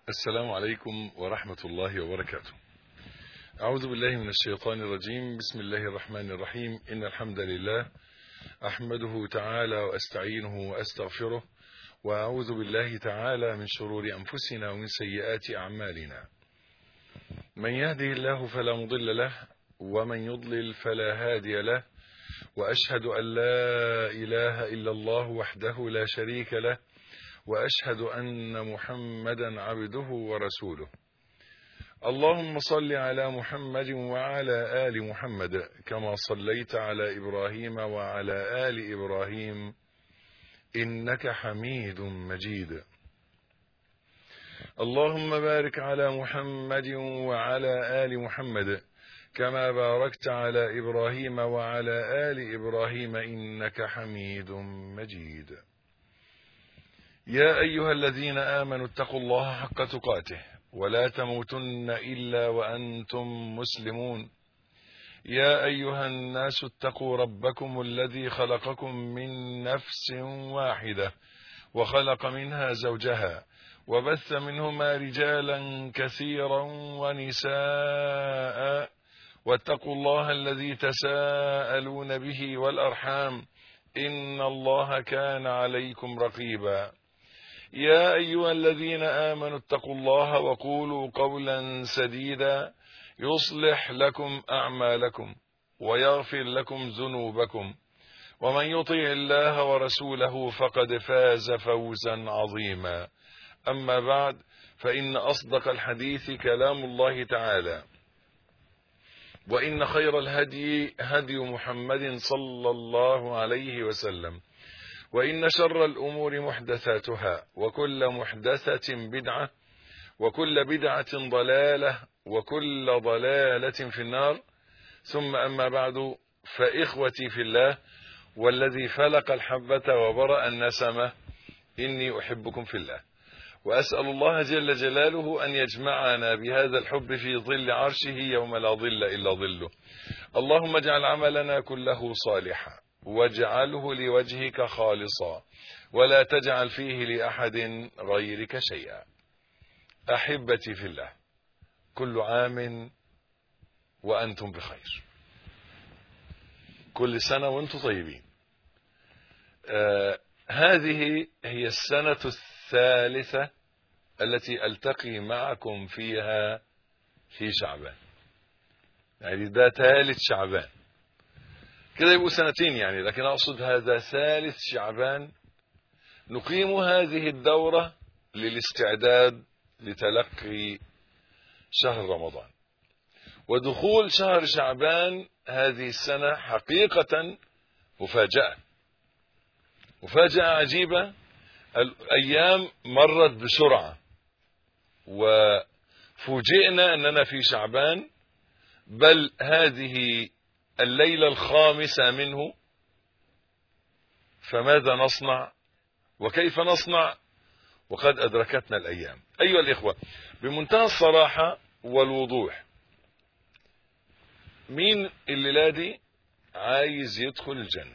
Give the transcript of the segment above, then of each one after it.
السلام عليكم ورحمة الله وبركاته أعوذ بالله من الشيطان الرجيم بسم الله الرحمن الرحيم إن الحمد لله أحمده تعالى وأستعينه وأستغفره وأعوذ بالله تعالى من شرور أنفسنا ومن سيئات أعمالنا من يهده الله فلا مضل له ومن يضلل فلا هادي له وأشهد أن لا إله إلا الله وحده لا شريك له وأشهد أن محمدا عبده ورسوله اللهم صل على محمد وعلى آل محمد كما صليت على إبراهيم وعلى آل إبراهيم إنك حميد مجيد اللهم بارك على محمد وعلى آل محمد كما باركت على إبراهيم وعلى آل إبراهيم إنك حميد مجيد يا أيها الذين آمنوا اتقوا الله حق تقاته ولا تموتن إلا وأنتم مسلمون يا أيها الناس اتقوا ربكم الذي خلقكم من نفس واحدة وخلق منها زوجها وبث منهما رجالا كثيرا ونساء واتقوا الله الذي تساءلون به والأرحام إن الله كان عليكم رقيبا يا أيها الذين آمنوا اتقوا الله وقولوا قولا سديدا يصلح لكم أعمالكم ويغفر لكم ذنوبكم ومن يطيع الله ورسوله فقد فاز فوزا عظيما أما بعد فإن أصدق الحديث كلام الله تعالى وإن خير الهدي هدي محمد صلى الله عليه وسلم وإن شر الأمور محدثاتها وكل محدثة بدعة وكل بدعة ضلالة وكل ضلالة في النار ثم أما بعد فإخوتي في الله والذي فلق الحبة وبرأ النسمة إني أحبكم في الله وأسأل الله جل جلاله أن يجمعنا بهذا الحب في ظل عرشه يوم لا ظل إلا ظله اللهم اجعل عملنا كله صالحا واجعله لوجهك خالصا ولا تجعل فيه لأحد غيرك شيئا أحبتي في الله كل عام وأنتم بخير كل سنة وأنتم طيبين آه هذه هي السنة الثالثة التي ألتقي معكم فيها في شعبان يعني ده ثالث شعبان كده يبقوا سنتين يعني لكن أقصد هذا ثالث شعبان نقيم هذه الدورة للاستعداد لتلقي شهر رمضان ودخول شهر شعبان هذه السنة حقيقة مفاجأة مفاجأة عجيبة الأيام مرت بسرعة وفوجئنا أننا في شعبان بل هذه الليلة الخامسة منه فماذا نصنع وكيف نصنع وقد أدركتنا الأيام أيها الإخوة بمنتهى الصراحة والوضوح مين الليلة دي عايز يدخل الجنة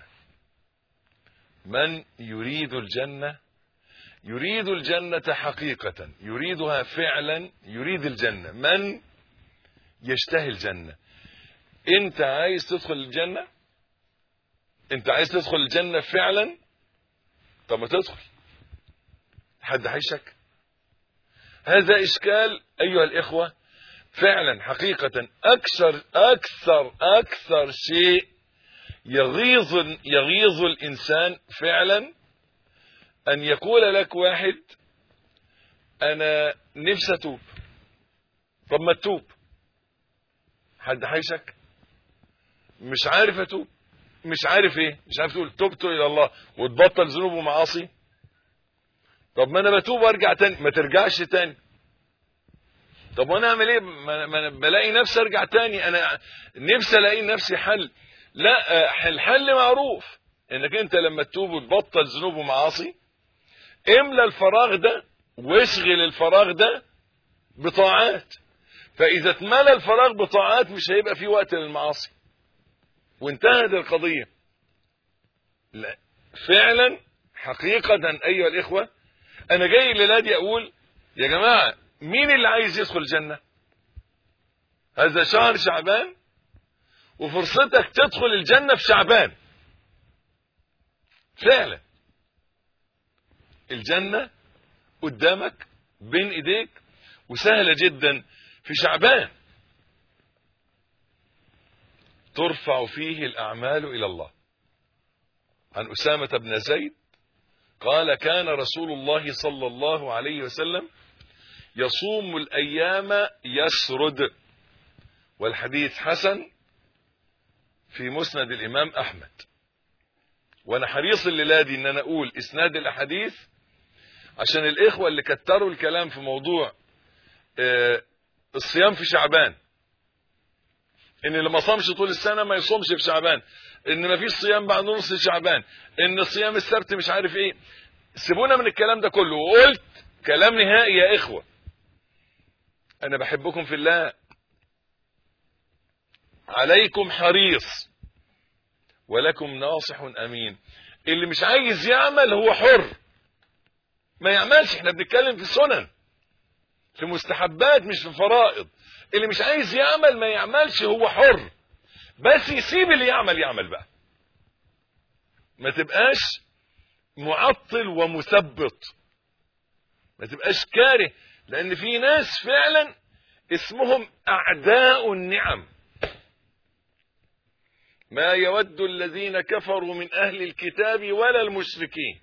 من يريد الجنة يريد الجنة حقيقة يريدها فعلا يريد الجنة من يشتهي الجنة انت عايز تدخل الجنة انت عايز تدخل الجنة فعلا طب ما تدخل حد هيشك هذا اشكال ايها الاخوة فعلا حقيقة اكثر اكثر اكثر شيء يغيظ يغيظ الانسان فعلا ان يقول لك واحد انا نفسي اتوب طب ما تتوب حد هيشك مش عارف اتوب مش عارف ايه مش عارف تقول تبت الى الله وتبطل ذنوب ومعاصي طب ما انا بتوب وارجع تاني ما ترجعش تاني طب وانا اعمل ايه ما انا بلاقي نفسي ارجع تاني انا نفسي الاقي نفسي حل لا الحل معروف انك انت لما تتوب وتبطل ذنوب ومعاصي املى الفراغ ده واشغل الفراغ ده بطاعات فاذا اتملى الفراغ بطاعات مش هيبقى في وقت للمعاصي وانتهت القضية لا فعلا حقيقة ايها الاخوة انا جاي الليلة دي اقول يا جماعة مين اللي عايز يدخل الجنة هذا شهر شعبان وفرصتك تدخل الجنة في شعبان فعلا الجنة قدامك بين ايديك وسهلة جدا في شعبان ترفع فيه الأعمال إلى الله عن أسامة بن زيد قال كان رسول الله صلى الله عليه وسلم يصوم الأيام يسرد والحديث حسن في مسند الإمام أحمد وأنا حريص الليلة دي إن أنا أقول إسناد الأحاديث عشان الإخوة اللي كتروا الكلام في موضوع آه، الصيام في شعبان ان اللي ما صامش طول السنه ما يصومش في شعبان ان ما فيش صيام بعد نص شعبان ان صيام السبت مش عارف ايه سيبونا من الكلام ده كله وقلت كلام نهائي يا اخوه انا بحبكم في الله عليكم حريص ولكم ناصح امين اللي مش عايز يعمل هو حر ما يعملش احنا بنتكلم في سنن في مستحبات مش في فرائض اللي مش عايز يعمل ما يعملش هو حر بس يسيب اللي يعمل يعمل بقى ما تبقاش معطل ومثبط ما تبقاش كاره لان في ناس فعلا اسمهم اعداء النعم ما يود الذين كفروا من اهل الكتاب ولا المشركين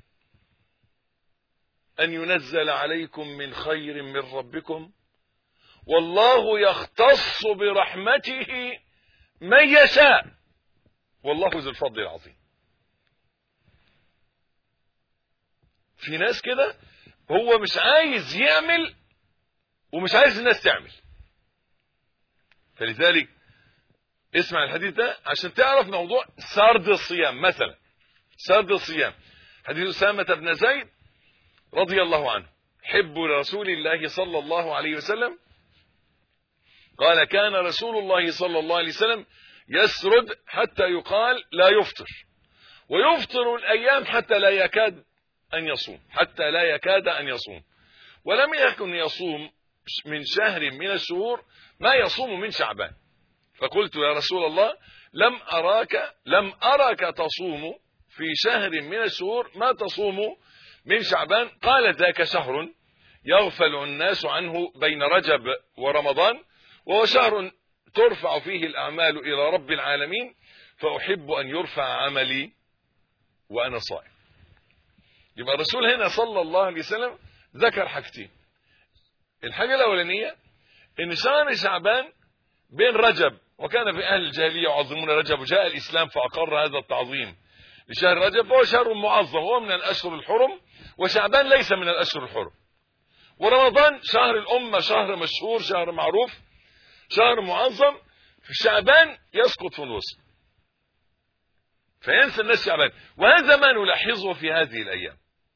ان ينزل عليكم من خير من ربكم والله يختص برحمته من يشاء والله ذو الفضل العظيم في ناس كده هو مش عايز يعمل ومش عايز الناس تعمل فلذلك اسمع الحديث ده عشان تعرف موضوع سرد الصيام مثلا سرد الصيام حديث أسامة بن زيد رضي الله عنه حب رسول الله صلى الله عليه وسلم قال كان رسول الله صلى الله عليه وسلم يسرد حتى يقال لا يفطر ويفطر الأيام حتى لا يكاد أن يصوم حتى لا يكاد أن يصوم ولم يكن يصوم من شهر من الشهور ما يصوم من شعبان فقلت يا رسول الله لم أراك لم أراك تصوم في شهر من الشهور ما تصوم من شعبان قال ذاك شهر يغفل الناس عنه بين رجب ورمضان وهو شهر ترفع فيه الأعمال إلى رب العالمين فأحب أن يرفع عملي وأنا صائم يبقى الرسول هنا صلى الله عليه وسلم ذكر حاجتين الحاجة الأولانية إن شهر شعبان بين رجب وكان في أهل الجاهلية يعظمون رجب وجاء الإسلام فأقر هذا التعظيم لشهر رجب فهو شهر معظم هو من الأشهر الحرم وشعبان ليس من الأشهر الحرم ورمضان شهر الأمة شهر مشهور شهر معروف شهر معظم في شعبان يسقط في الوسط فينسى الناس شعبان وهذا ما نلاحظه في هذه الأيام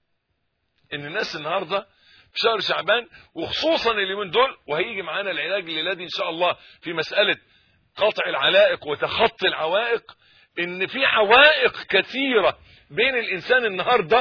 إن الناس النهاردة في شهر شعبان وخصوصا اليومين دول وهيجي معانا العلاج الليلادي إن شاء الله في مسألة قطع العلائق وتخطي العوائق إن في عوائق كثيرة بين الإنسان النهاردة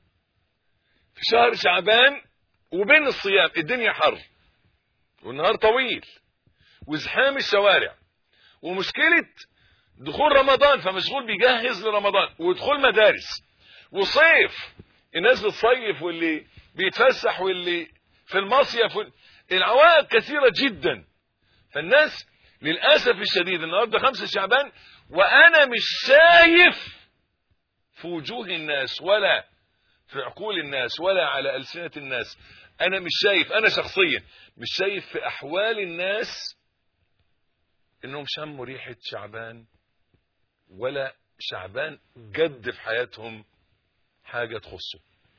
في شهر شعبان وبين الصيام الدنيا حر والنهار طويل وازحام الشوارع ومشكلة دخول رمضان فمشغول بيجهز لرمضان ودخول مدارس وصيف الناس بتصيف واللي بيتفسح واللي في المصيف وال... العوائق كثيرة جدا فالناس للأسف الشديد النهاردة خمسة شعبان وأنا مش شايف في وجوه الناس ولا في عقول الناس ولا على ألسنة الناس أنا مش شايف أنا شخصيا مش شايف في أحوال الناس إنهم شموا ريحة شعبان ولا شعبان جد في حياتهم حاجة تخصه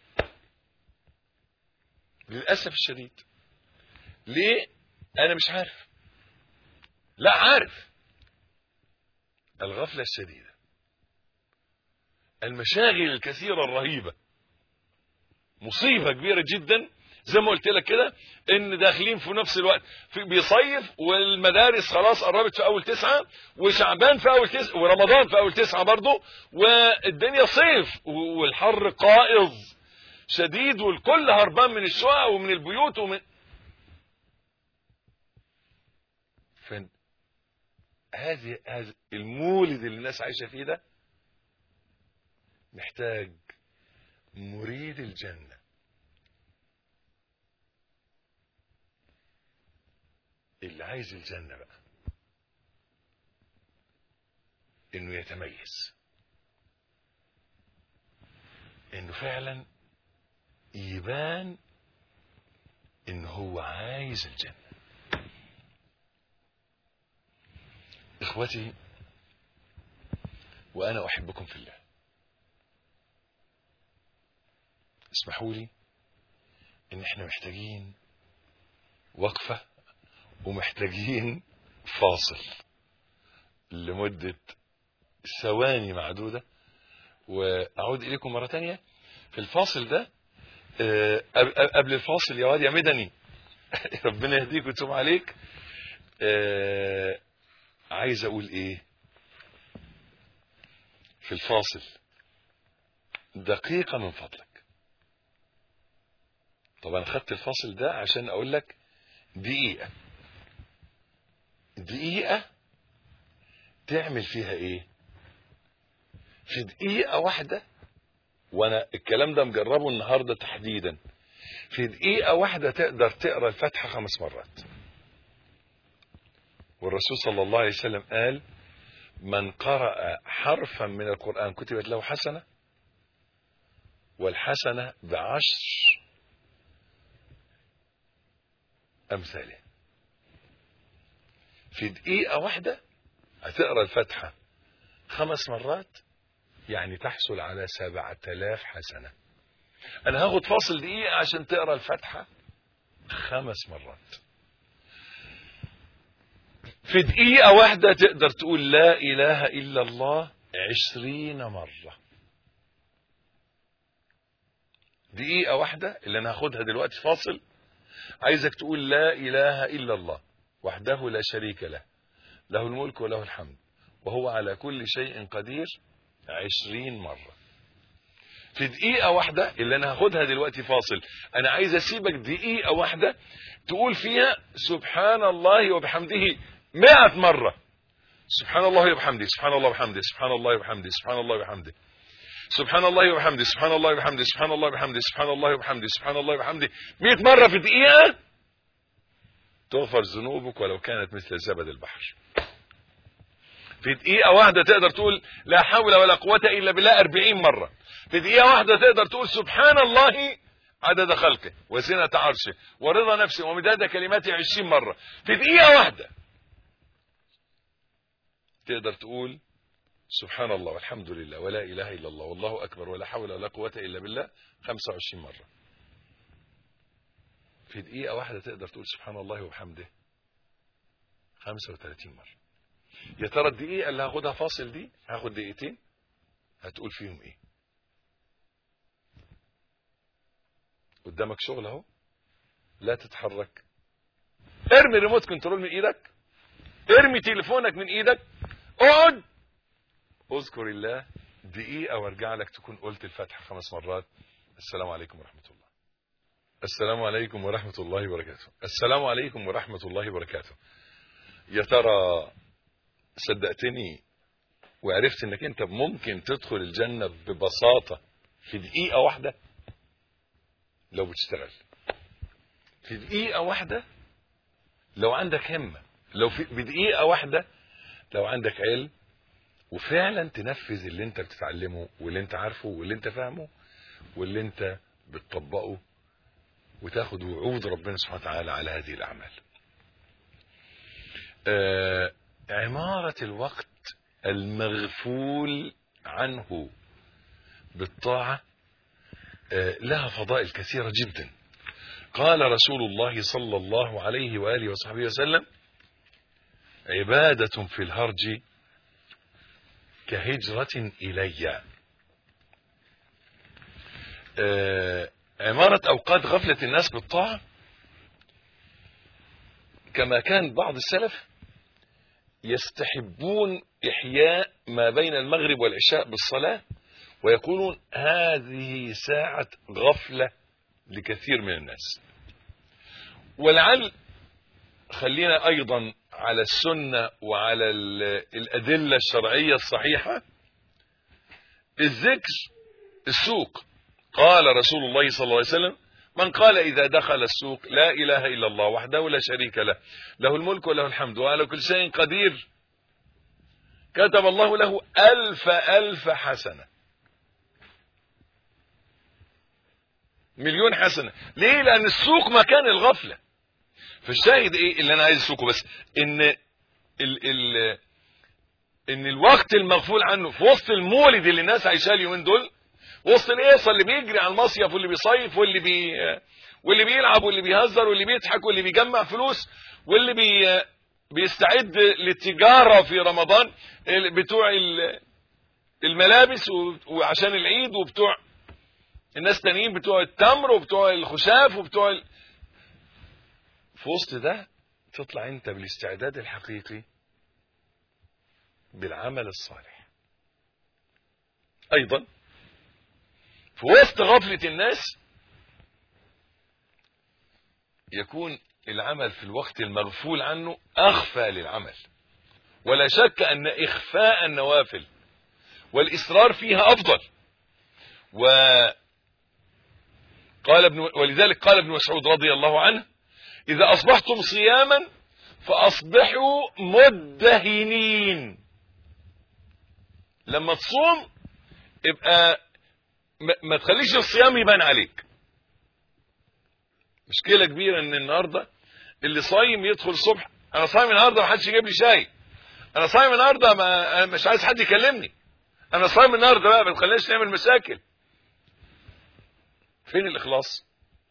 للأسف الشديد ليه أنا مش عارف لا عارف الغفلة الشديدة المشاغل الكثيرة الرهيبة مصيبة كبيرة جدا زي ما قلت لك كده ان داخلين في نفس الوقت في بيصيف والمدارس خلاص قربت في اول تسعة وشعبان في اول تسعة ورمضان في اول تسعة برضه والدنيا صيف والحر قائض شديد والكل هربان من الشقق ومن البيوت ومن فهذه هذا المولد اللي الناس عايشة فيه ده محتاج مريد الجنة اللي عايز الجنة بقى انه يتميز انه فعلا يبان ان هو عايز الجنة اخوتي وانا احبكم في الله اسمحوا لي ان احنا محتاجين وقفة ومحتاجين فاصل لمدة ثواني معدودة واعود اليكم مرة تانية في الفاصل ده آه، قبل الفاصل يا واد يا مدني ربنا يهديك ويتوب عليك آه، عايز اقول ايه في الفاصل دقيقة من فضلك طبعا خدت الفاصل ده عشان اقول لك دقيقة دقيقة تعمل فيها ايه في دقيقة واحدة وانا الكلام ده مجربه النهاردة تحديدا في دقيقة واحدة تقدر تقرأ الفاتحة خمس مرات والرسول صلى الله عليه وسلم قال من قرأ حرفا من القرآن كتبت له حسنة والحسنة بعشر أمثاله في دقيقة واحدة هتقرأ الفاتحة خمس مرات يعني تحصل على سبعة آلاف حسنة أنا هاخد فاصل دقيقة عشان تقرأ الفاتحة خمس مرات في دقيقة واحدة تقدر تقول لا إله إلا الله عشرين مرة دقيقة واحدة اللي أنا هاخدها دلوقتي فاصل عايزك تقول لا إله إلا الله وحده لا شريك له له الملك وله الحمد وهو على كل شيء قدير عشرين مرة في دقيقة واحدة اللي أنا هاخدها دلوقتي فاصل أنا عايز أسيبك دقيقة واحدة تقول فيها سبحان الله وبحمده مئة مرة سبحان الله وبحمده سبحان الله وبحمده سبحان الله وبحمده سبحان الله وبحمده سبحان الله وبحمده سبحان الله وبحمده سبحان الله وبحمده سبحان الله وبحمده سبحان الله وبحمده 100 مرة في دقيقة تغفر ذنوبك ولو كانت مثل زبد البحر في دقيقة واحدة تقدر تقول لا حول ولا قوة إلا بالله 40 مرة في دقيقة واحدة تقدر تقول سبحان الله عدد خلقه وزنة عرشه ورضا نفسه ومداد كلماته 20 مرة في دقيقة واحدة تقدر تقول سبحان الله والحمد لله ولا إله إلا الله والله أكبر ولا حول ولا قوة إلا بالله 25 مرة في دقيقة واحدة تقدر تقول سبحان الله وبحمده 35 مرة يا ترى الدقيقة اللي هاخدها فاصل دي هاخد دقيقتين هتقول فيهم ايه قدامك شغل اهو لا تتحرك ارمي ريموت كنترول من ايدك ارمي تليفونك من ايدك اقعد اذكر الله دقيقة وارجع لك تكون قلت الفاتحة خمس مرات السلام عليكم ورحمة الله السلام عليكم ورحمة الله وبركاته السلام عليكم ورحمة الله وبركاته يا ترى صدقتني وعرفت انك انت ممكن تدخل الجنة ببساطة في دقيقة واحدة لو بتشتغل في دقيقة واحدة لو عندك همة لو في بدقيقة واحدة لو عندك علم وفعلا تنفذ اللي انت بتتعلمه واللي انت عارفه واللي انت فاهمه واللي انت بتطبقه وتاخد وعود ربنا سبحانه وتعالى على هذه الأعمال آه عمارة الوقت المغفول عنه بالطاعة آه لها فضائل كثيرة جدا قال رسول الله صلى الله عليه وآله وصحبه وسلم عبادة في الهرج كهجرة إلي آه عمارة أوقات غفلة الناس بالطاعة كما كان بعض السلف يستحبون إحياء ما بين المغرب والعشاء بالصلاة ويقولون هذه ساعة غفلة لكثير من الناس ولعل خلينا أيضا على السنة وعلى الأدلة الشرعية الصحيحة الذكر السوق قال رسول الله صلى الله عليه وسلم من قال إذا دخل السوق لا إله إلا الله وحده لا شريك له له الملك وله الحمد وعلى كل شيء قدير كتب الله له ألف ألف حسنة مليون حسنة ليه لأن السوق مكان الغفلة فالشاهد ايه اللي انا عايز اسوقه بس ان ال ال ان الوقت المغفول عنه في وسط المولد اللي الناس عايشاه اليومين دول وسط القيصه اللي بيجري على المصيف واللي بيصيف واللي بي واللي بيلعب واللي بيهزر واللي بيضحك واللي بيجمع فلوس واللي بي بيستعد للتجاره في رمضان بتوع الملابس وعشان العيد وبتوع الناس تانيين بتوع التمر وبتوع الخشاف وبتوع ال... في وسط ده تطلع انت بالاستعداد الحقيقي بالعمل الصالح ايضا في وسط غفلة الناس يكون العمل في الوقت المغفول عنه اخفى للعمل ولا شك ان اخفاء النوافل والاصرار فيها افضل و قال ابن ولذلك قال ابن مسعود رضي الله عنه إذا أصبحتم صياما فأصبحوا مدهنين لما تصوم يبقى ما تخليش الصيام يبان عليك مشكلة كبيرة ان النهاردة اللي صايم يدخل الصبح انا صايم النهاردة ما حدش يجيب لي شاي انا صايم النهاردة ما أنا مش عايز حد يكلمني انا صايم النهاردة بقى ما تخليناش نعمل مشاكل فين الاخلاص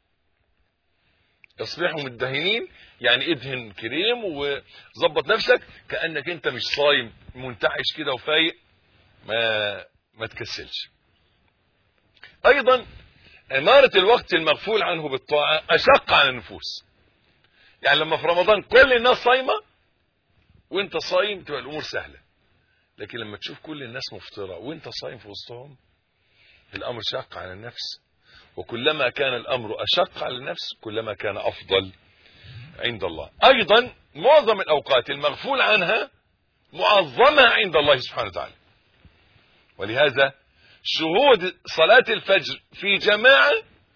اصبحوا مدهنين يعني ادهن كريم وظبط نفسك كانك انت مش صايم منتعش كده وفايق ما ما تكسلش ايضا اماره الوقت المغفول عنه بالطاعه اشق على النفوس يعني لما في رمضان كل الناس صايمه وانت صايم تبقى الامور سهله لكن لما تشوف كل الناس مفطره وانت صايم في وسطهم الامر شاق على النفس وكلما كان الأمر أشق على النفس كلما كان أفضل عند الله أيضا معظم الأوقات المغفول عنها معظمة عند الله سبحانه وتعالى ولهذا شهود صلاة الفجر في جماعة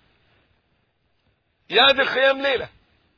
يعدل خيام ليلة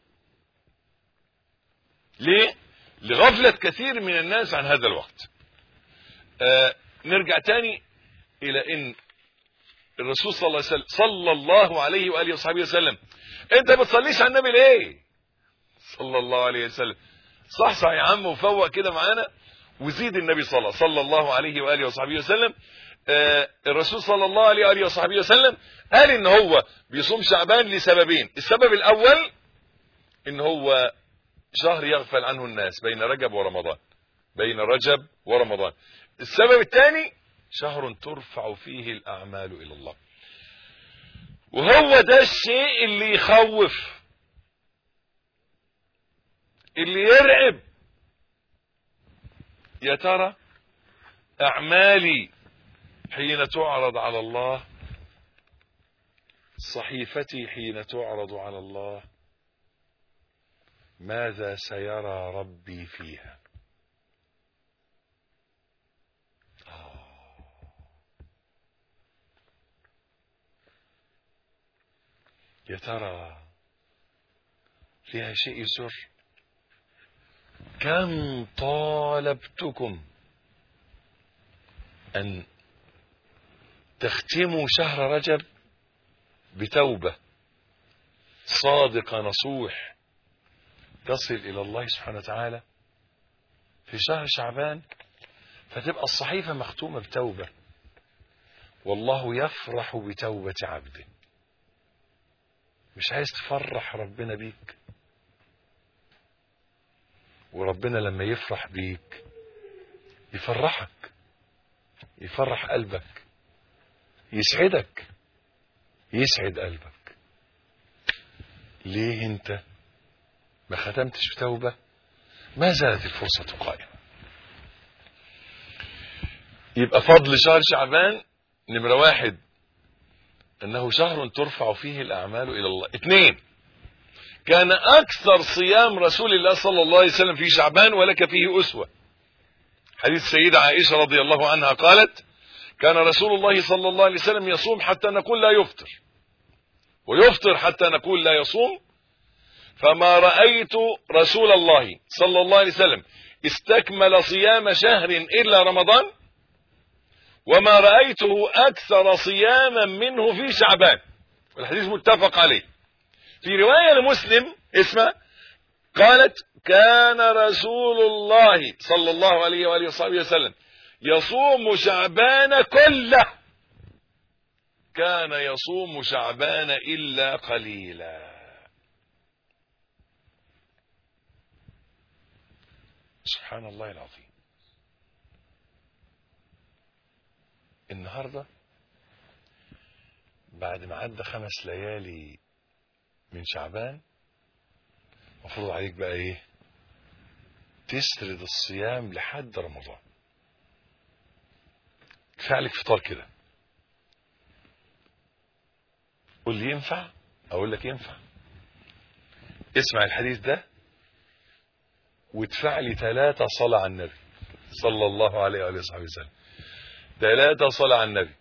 ليه؟ لغفلة كثير من الناس عن هذا الوقت آه نرجع تاني إلى إن الرسول صلى الله عليه وسلم صلى الله عليه واله وصحبه وسلم انت بتصليش على النبي ليه صلى الله عليه وسلم صحصح يا عم وفوق كده معانا وزيد النبي صلى صلى الله عليه واله وصحبه وسلم آه الرسول صلى الله عليه واله وصحبه وسلم قال ان هو بيصوم شعبان لسببين السبب الاول ان هو شهر يغفل عنه الناس بين رجب ورمضان بين رجب ورمضان السبب الثاني شهر ترفع فيه الأعمال إلى الله وهو ده الشيء اللي يخوف اللي يرعب يا ترى أعمالي حين تعرض على الله صحيفتي حين تعرض على الله ماذا سيرى ربي فيها يا ترى فيها شيء يسر كم طالبتكم أن تختموا شهر رجب بتوبة صادقة نصوح تصل إلى الله سبحانه وتعالى في شهر شعبان فتبقى الصحيفة مختومة بتوبة والله يفرح بتوبة عبده مش عايز تفرح ربنا بيك وربنا لما يفرح بيك يفرحك يفرح قلبك يسعدك يسعد قلبك ليه انت ما ختمتش بتوبة ما زالت الفرصة قائمة يبقى فضل شهر شعبان نمرة واحد انه شهر ترفع فيه الاعمال الى الله اثنين كان أكثر صيام رسول الله صلى الله عليه وسلم في شعبان ولك فيه أسوة حديث سيدة عائشة رضي الله عنها قالت كان رسول الله صلى الله عليه وسلم يصوم حتى نقول لا يفطر ويفطر حتى نقول لا يصوم فما رأيت رسول الله صلى الله عليه وسلم استكمل صيام شهر إلا رمضان وما رأيته أكثر صياما منه في شعبان والحديث متفق عليه في رواية لمسلم اسمه قالت كان رسول الله صلى الله عليه وآله وصحبه وسلم يصوم شعبان كله كان يصوم شعبان إلا قليلا سبحان الله العظيم النهاردة بعد ما عدى خمس ليالي من شعبان مفروض عليك بقى ايه تسرد الصيام لحد رمضان كفايه عليك فطار كده قول لي ينفع اقول لك ينفع اسمع الحديث ده وادفع لي ثلاثة صلاة على النبي صلى الله عليه وآله وصحبه وسلم ثلاثة صلاة على النبي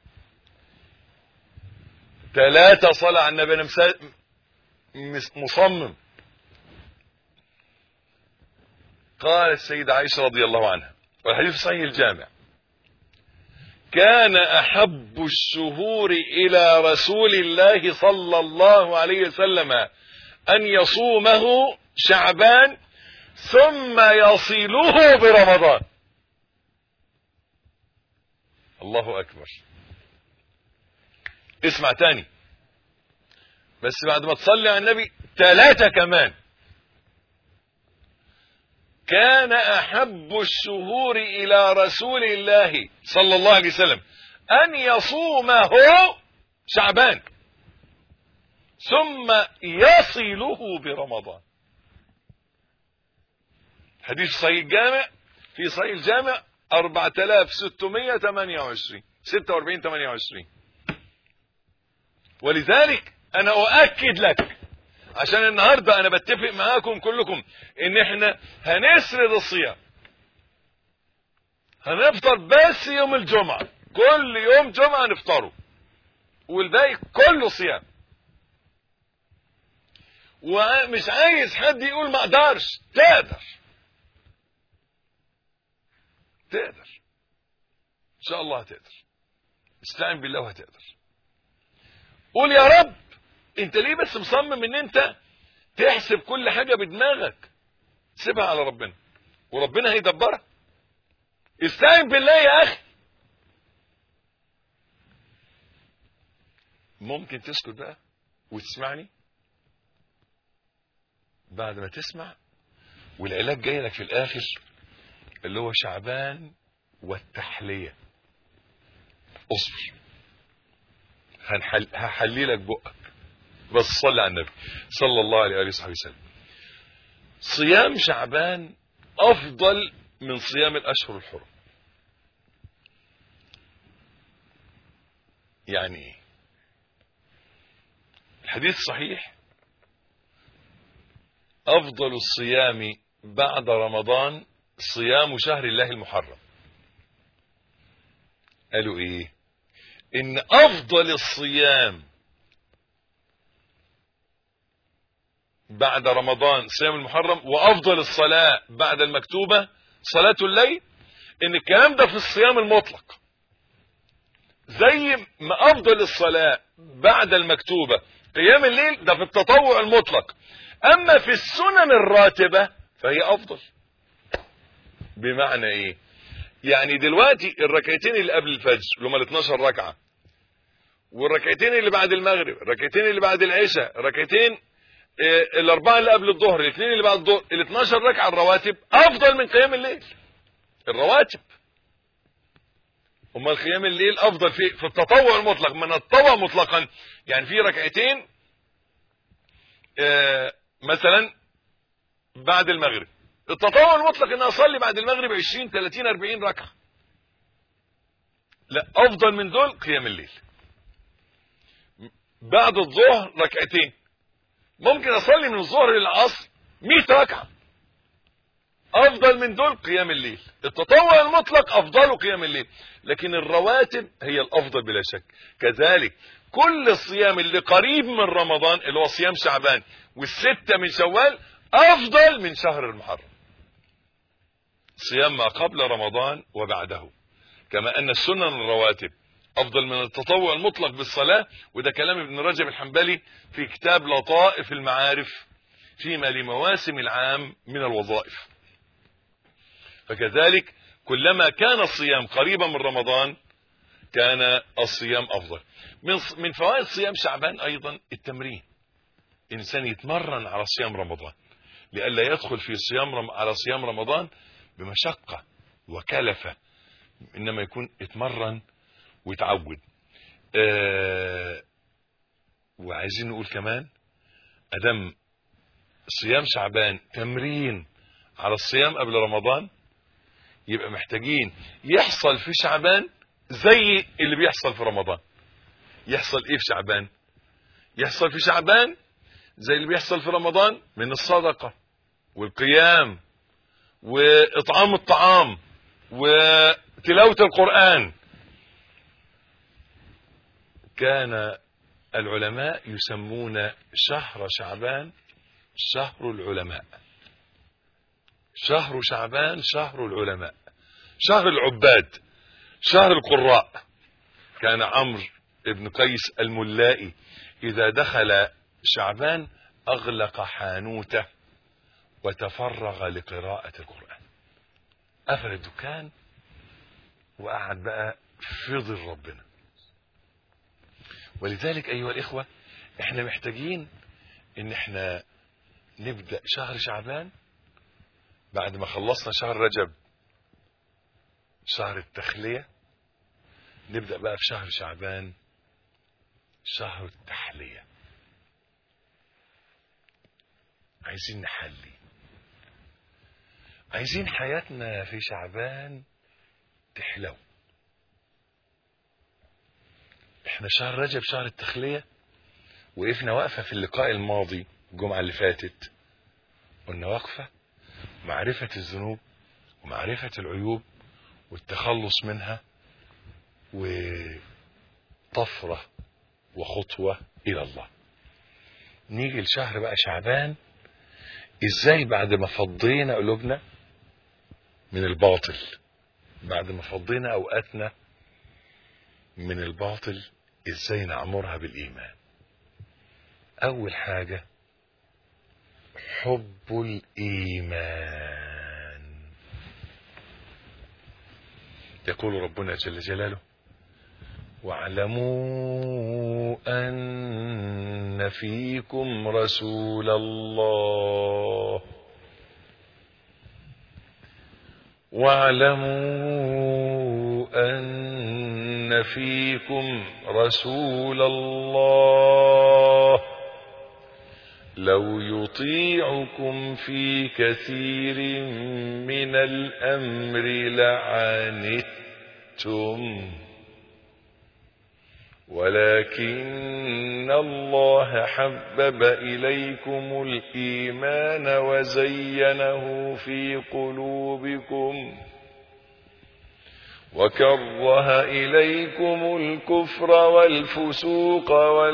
ثلاثة صلاة على النبي أنا مسا... مس- مصمم قال السيدة عائشة رضي الله عنها والحديث صحيح الجامع كان أحب الشهور إلى رسول الله صلى الله عليه وسلم أن يصومه شعبان ثم يصله برمضان الله أكبر اسمع تاني بس بعد ما تصلي على النبي ثلاثة كمان كان أحب الشهور إلى رسول الله صلى الله عليه وسلم أن يصومه شعبان ثم يصله برمضان حديث صحيح الجامع في صحيح الجامع 4628 46 28 ولذلك انا اؤكد لك عشان النهارده انا بتفق معاكم كلكم ان احنا هنسرد الصيام هنفطر بس يوم الجمعه كل يوم جمعه نفطره والباقي كله صيام ومش عايز حد يقول ما اقدرش تقدر تقدر ان شاء الله هتقدر استعن بالله وهتقدر قول يا رب انت ليه بس مصمم ان انت تحسب كل حاجه بدماغك سيبها على ربنا وربنا هيدبرها استعن بالله يا اخي ممكن تسكت بقى وتسمعني بعد ما تسمع والعلاج جاي لك في الاخر اللي هو شعبان والتحلية اصبر هنحل هحلي لك بقك بس صلي على النبي صلى الله عليه وآله وصحبه وسلم صيام شعبان أفضل من صيام الأشهر الحرم يعني ايه الحديث صحيح أفضل الصيام بعد رمضان صيام شهر الله المحرم قالوا ايه ان افضل الصيام بعد رمضان صيام المحرم وافضل الصلاة بعد المكتوبة صلاة الليل ان الكلام ده في الصيام المطلق زي ما افضل الصلاة بعد المكتوبة قيام الليل ده في التطوع المطلق اما في السنن الراتبة فهي افضل بمعنى ايه يعني دلوقتي الركعتين اللي قبل الفجر اللي هم ال 12 ركعه والركعتين اللي بعد المغرب الركعتين اللي بعد العشاء الركعتين آه، الاربعه اللي قبل الظهر الاثنين اللي بعد الظهر ال 12 ركعه الرواتب افضل من قيام الليل الرواتب امال قيام الليل افضل في في التطوع المطلق من التطوع مطلقا يعني في ركعتين آه، مثلا بعد المغرب التطوع المطلق ان اصلي بعد المغرب 20 30 40 ركعه لا افضل من دول قيام الليل بعد الظهر ركعتين ممكن اصلي من الظهر للعصر 100 ركعه افضل من دول قيام الليل التطوع المطلق افضله قيام الليل لكن الرواتب هي الافضل بلا شك كذلك كل الصيام اللي قريب من رمضان اللي هو صيام شعبان والستة من شوال افضل من شهر المحرم صيام ما قبل رمضان وبعده كما ان السنن الرواتب افضل من التطوع المطلق بالصلاة وده كلام ابن رجب الحنبلي في كتاب لطائف المعارف فيما لمواسم العام من الوظائف فكذلك كلما كان الصيام قريبا من رمضان كان الصيام افضل من من فوائد صيام شعبان ايضا التمرين انسان يتمرن على صيام رمضان لئلا يدخل في صيام رم... على صيام رمضان بمشقه وكلفه انما يكون اتمرن ويتعود آه وعايزين نقول كمان ادم صيام شعبان تمرين على الصيام قبل رمضان يبقى محتاجين يحصل في شعبان زي اللي بيحصل في رمضان يحصل ايه في شعبان يحصل في شعبان زي اللي بيحصل في رمضان من الصدقة والقيام واطعام الطعام وتلاوة القرآن كان العلماء يسمون شهر شعبان شهر العلماء شهر شعبان شهر العلماء شهر العباد شهر القراء كان عمرو بن قيس الملائي إذا دخل شعبان أغلق حانوته وتفرغ لقراءة القرآن قفل الدكان وقعد بقى في ظل ربنا ولذلك أيها الإخوة احنا محتاجين ان احنا نبدأ شهر شعبان بعد ما خلصنا شهر رجب شهر التخلية نبدأ بقى في شهر شعبان شهر التحلية عايزين نحلي عايزين حياتنا في شعبان تحلو احنا شهر رجب شهر التخلية وقفنا وقفة في اللقاء الماضي الجمعة اللي فاتت قلنا وقفة معرفة الذنوب ومعرفة العيوب والتخلص منها وطفرة وخطوة إلى الله نيجي لشهر بقى شعبان ازاي بعد ما فضينا قلوبنا من الباطل بعد ما فضينا اوقاتنا من الباطل ازاي نعمرها بالايمان اول حاجة حب الايمان يقول ربنا جل جلاله واعلموا ان فيكم رسول الله واعلموا ان فيكم رسول الله لو يطيعكم في كثير من الامر لعنتم ولكن الله حبب إليكم الإيمان وزينه في قلوبكم وكره إليكم الكفر والفسوق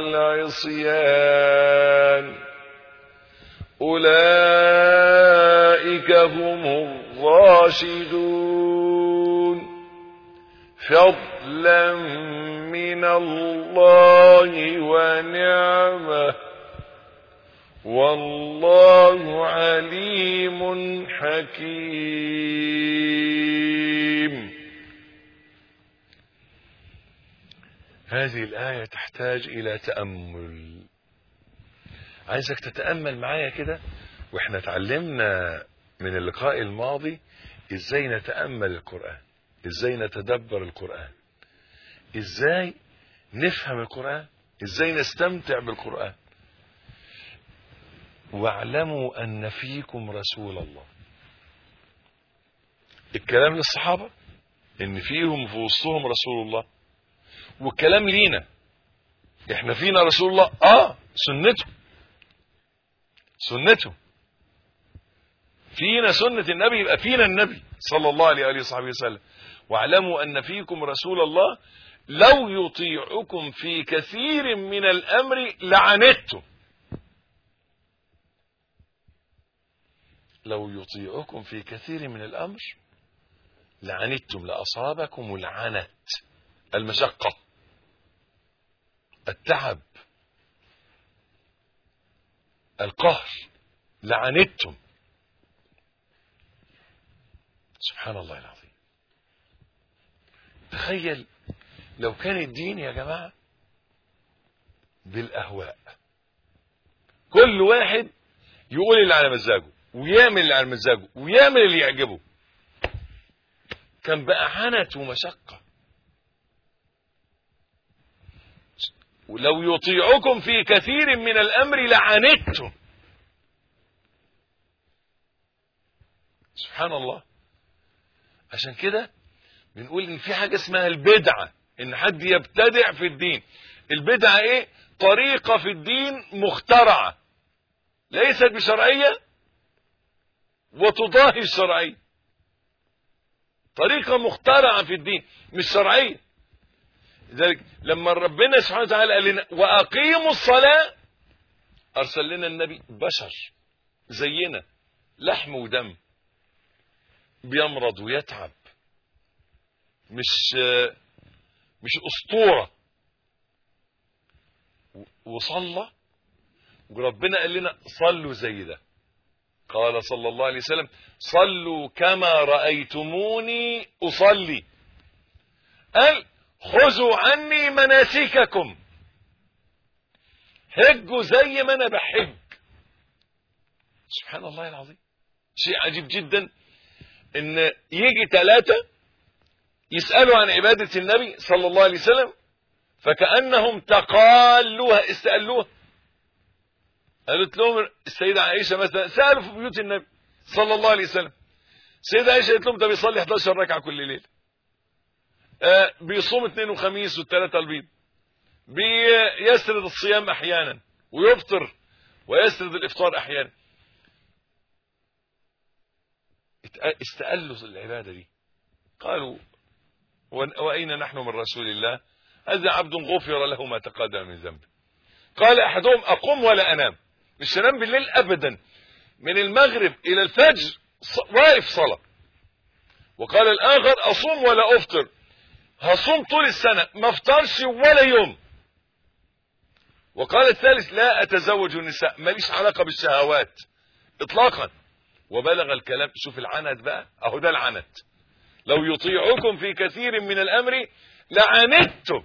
والعصيان أولئك هم الراشدون فضلا من الله ونعمه والله عليم حكيم هذه الآية تحتاج إلى تأمل عايزك تتأمل معايا كده واحنا اتعلمنا من اللقاء الماضي ازاي نتأمل القرآن ازاي نتدبر القرآن ازاي نفهم القرآن ازاي نستمتع بالقرآن واعلموا ان فيكم رسول الله الكلام للصحابة ان فيهم في وسطهم رسول الله والكلام لينا احنا فينا رسول الله اه سنته سنته فينا سنة النبي يبقى فينا النبي صلى الله عليه وآله وصحبه وسلم واعلموا أن فيكم رسول الله لو يطيعكم في كثير من الأمر لعنتم لو يطيعكم في كثير من الأمر لعنتم لأصابكم العنت المشقة التعب القهر لعنتم سبحان الله العظيم تخيل لو كان الدين يا جماعة بالأهواء كل واحد يقول اللي على مزاجه ويعمل اللي على مزاجه ويعمل اللي يعجبه كان بقى عنت ومشقة ولو يطيعكم في كثير من الأمر لعنتم سبحان الله عشان كده بنقول ان في حاجة اسمها البدعة ان حد يبتدع في الدين البدعة ايه طريقة في الدين مخترعة ليست بشرعية وتضاهي الشرعية طريقة مخترعة في الدين مش شرعية لذلك لما ربنا سبحانه وتعالى قال لنا وأقيموا الصلاة أرسل لنا النبي بشر زينا لحم ودم بيمرض ويتعب مش مش أسطورة وصلى وربنا قال لنا صلوا زي ده قال صلى الله عليه وسلم صلوا كما رأيتموني أصلي قال خذوا عني مناسككم هجوا زي ما انا بحج سبحان الله العظيم شيء عجيب جدا ان يجي ثلاثة يسألوا عن عبادة النبي صلى الله عليه وسلم فكأنهم تقالوها استقلوها قالت لهم السيدة عائشة مثلا سألوا في بيوت النبي صلى الله عليه وسلم السيدة عائشة قالت لهم ده بيصلي 11 ركعة كل ليلة آه بيصوم اثنين وخميس والثلاثة البيض بيسرد الصيام احيانا ويفطر ويسرد الافطار احيانا استقلوا العبادة دي قالوا وأين نحن من رسول الله هذا عبد غفر له ما تقدم من ذنبه قال أحدهم أقوم ولا أنام مش أنام بالليل أبدا من المغرب إلى الفجر واقف صلاة وقال الآخر أصوم ولا أفطر هصوم طول السنة ما افطرش ولا يوم وقال الثالث لا أتزوج النساء ماليش علاقة بالشهوات إطلاقا وبلغ الكلام شوف العنت بقى أهو ده العنت لو يطيعكم في كثير من الأمر لعنتم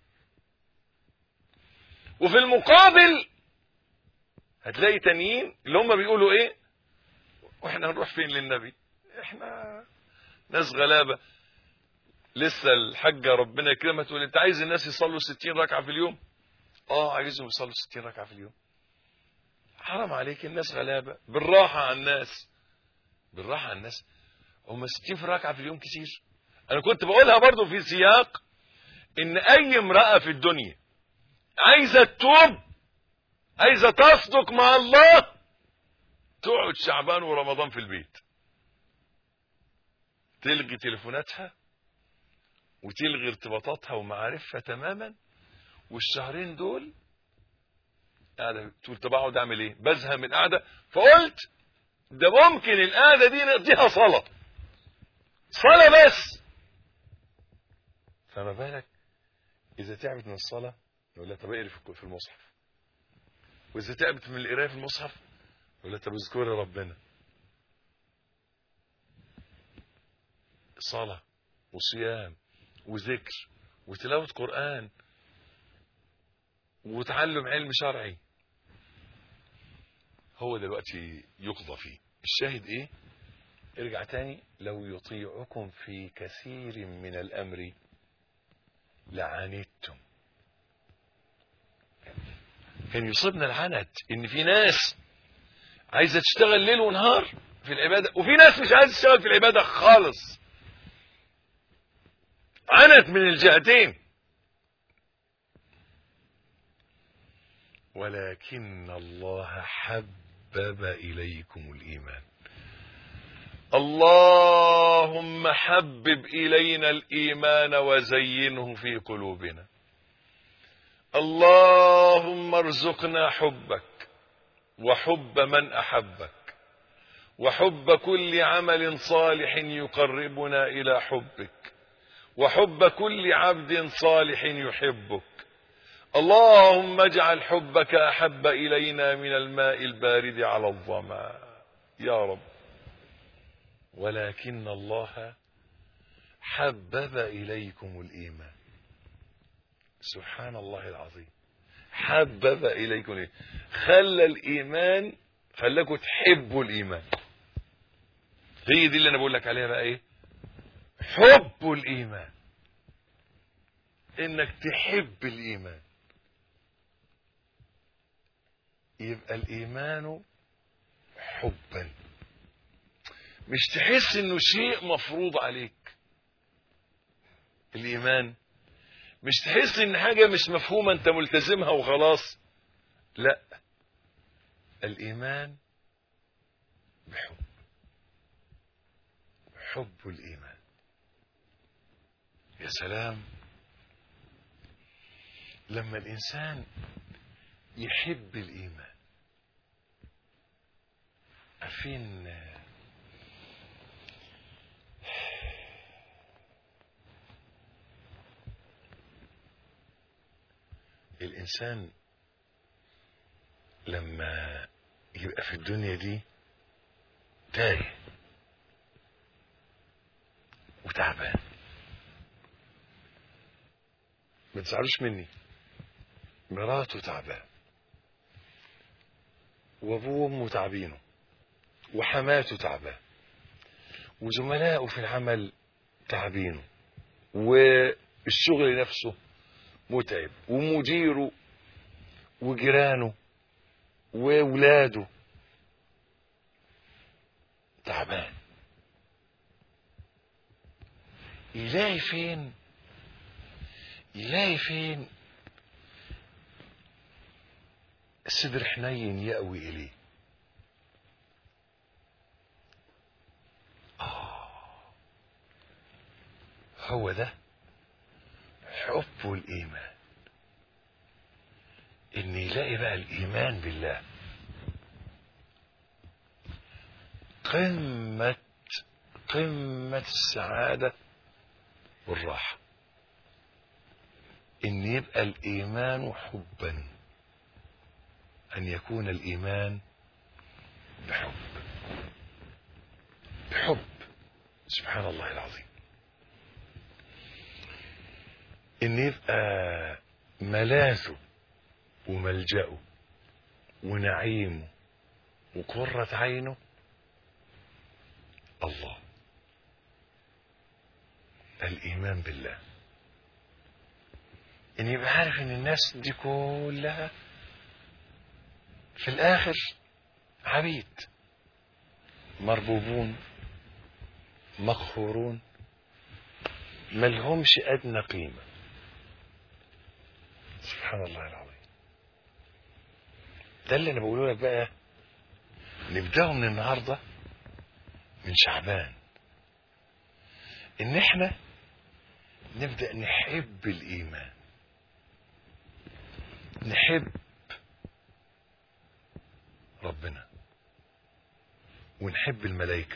وفي المقابل هتلاقي تانيين اللي هم بيقولوا ايه واحنا هنروح فين للنبي احنا ناس غلابة لسه الحاجة ربنا يكرمها تقول انت عايز الناس يصلوا 60 ركعة في اليوم اه عايزهم يصلوا 60 ركعة في اليوم حرام عليك الناس غلابة بالراحة على الناس بالراحة على الناس هم 60 في ركعة في اليوم كتير انا كنت بقولها برضو في سياق ان اي امرأة في الدنيا عايزة تتوب عايزة تصدق مع الله تقعد شعبان ورمضان في البيت تلغي تليفوناتها وتلغي ارتباطاتها ومعارفها تماما والشهرين دول قاعدة تقول طب اقعد اعمل ايه بزهق من القعده فقلت ده ممكن القعده دي نقضيها صلاه صلاه بس فما بالك اذا تعبت من الصلاه يقول لها طب اقري في المصحف واذا تعبت من القرايه في المصحف يقول لها طب اذكري ربنا صلاه وصيام وذكر وتلاوه قران وتعلم علم شرعي هو دلوقتي يقضى فيه الشاهد ايه ارجع تاني لو يطيعكم في كثير من الامر لعنتم كان يصيبنا العنت ان في ناس عايزه تشتغل ليل ونهار في العباده وفي ناس مش عايزه تشتغل في العباده خالص عنت من الجهتين ولكن الله حبب حبب إليكم الإيمان اللهم حبب إلينا الإيمان وزينه في قلوبنا اللهم ارزقنا حبك وحب من أحبك وحب كل عمل صالح يقربنا إلى حبك وحب كل عبد صالح يحبك اللهم اجعل حبك أحب إلينا من الماء البارد على الظما يا رب ولكن الله حبب إليكم الإيمان سبحان الله العظيم حبب إليكم الإيمان خلى الإيمان خلاكم تحبوا الإيمان هي دي اللي أنا بقول لك عليها بقى إيه حب الإيمان إنك تحب الإيمان يبقى الإيمان حبا مش تحس إنه شيء مفروض عليك الإيمان مش تحس إن حاجة مش مفهومة أنت ملتزمها وخلاص لا الإيمان بحب حب الإيمان يا سلام لما الإنسان يحب الإيمان عارفين الإنسان لما يبقى في الدنيا دي تايه وتعبان ما تزعلوش مني مراته تعبان وابوه وامه تعبينه وحماته تعبان وزملائه في العمل تعبينه والشغل نفسه متعب ومديره وجيرانه وولاده تعبان يلاقي فين يلاقي فين صدر حنين يأوي إليه آه هو ده حب الإيمان إن يلاقي بقى الإيمان بالله قمة قمة السعادة والراحة إن يبقى الإيمان حبا أن يكون الإيمان بحب بحب سبحان الله العظيم إن يبقى ملاذه وملجأه ونعيمه وقرة عينه الله الإيمان بالله إن يبقى عارف إن الناس دي كلها في الآخر عبيد مربوبون مقهورون ملهمش أدنى قيمة سبحان الله العظيم ده اللي أنا بقوله لك بقى نبدأه من النهاردة من شعبان إن إحنا نبدأ نحب الإيمان نحب ربنا ونحب الملائكة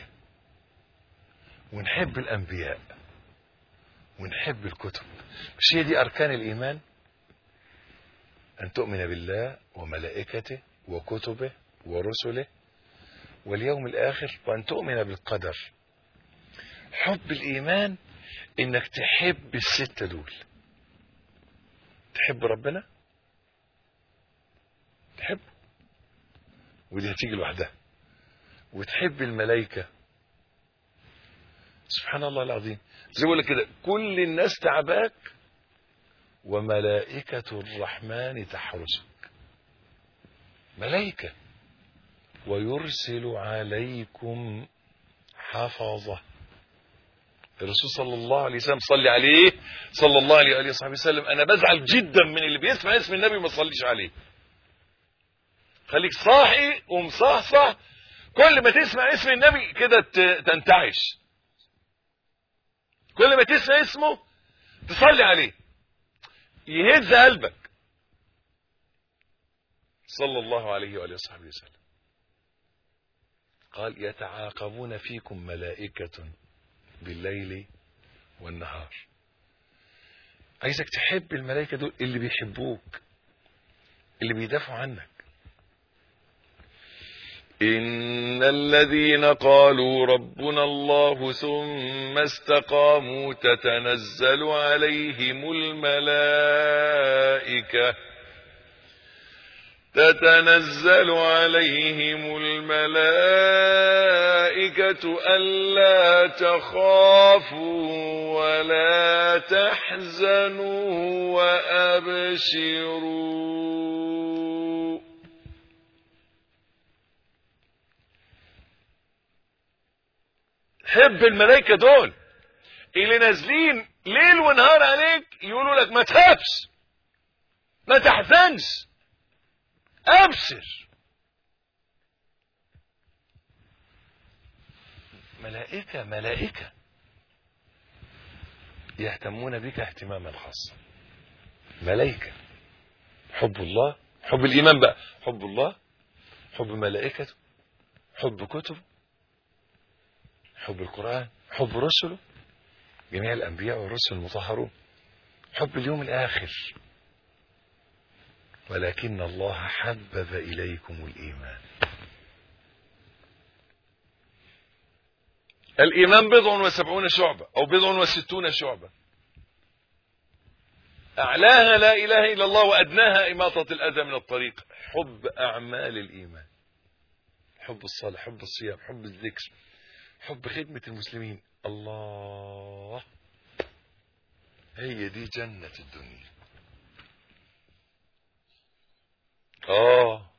ونحب الأنبياء ونحب الكتب مش هي دي أركان الإيمان أن تؤمن بالله وملائكته وكتبه ورسله واليوم الآخر وأن تؤمن بالقدر حب الإيمان إنك تحب الستة دول تحب ربنا تحب ودي هتيجي لوحدها وتحب الملائكة سبحان الله العظيم زي ما بقول لك كده كل الناس تعباك وملائكة الرحمن تحرسك ملائكة ويرسل عليكم حفظة الرسول صلى الله عليه وسلم صلي عليه صلى الله عليه وآله وصحبه وسلم أنا بزعل جدا من اللي بيسمع اسم النبي وما تصليش عليه خليك صاحي ومصحصح كل ما تسمع اسم النبي كده ت- تنتعش كل ما تسمع اسمه تصلي عليه يهز قلبك صلى الله عليه وآله وصحبه وسلم قال يتعاقبون فيكم ملائكة بالليل والنهار عايزك تحب الملائكة دول اللي بيحبوك اللي بيدافعوا عنك إن الذين قالوا ربنا الله ثم استقاموا تتنزل عليهم الملائكة تتنزل عليهم الملائكة ألا تخافوا ولا تحزنوا وأبشروا حب الملائكة دول اللي نازلين ليل ونهار عليك يقولوا لك ما تخافش ما تحزنش ابشر ملائكة ملائكة يهتمون بك اهتماما خاصا ملائكة حب الله حب الإيمان بقى حب الله حب ملائكته حب كتبه حب القرآن حب رسله جميع الأنبياء والرسل المطهرون حب اليوم الآخر ولكن الله حبب إليكم الإيمان الإيمان بضع وسبعون شعبة أو بضع وستون شعبة أعلاها لا إله إلا الله وأدناها إماطة الأذى من الطريق حب أعمال الإيمان حب الصلاة حب الصيام حب الذكر حب خدمة المسلمين الله هي دي جنة الدنيا آه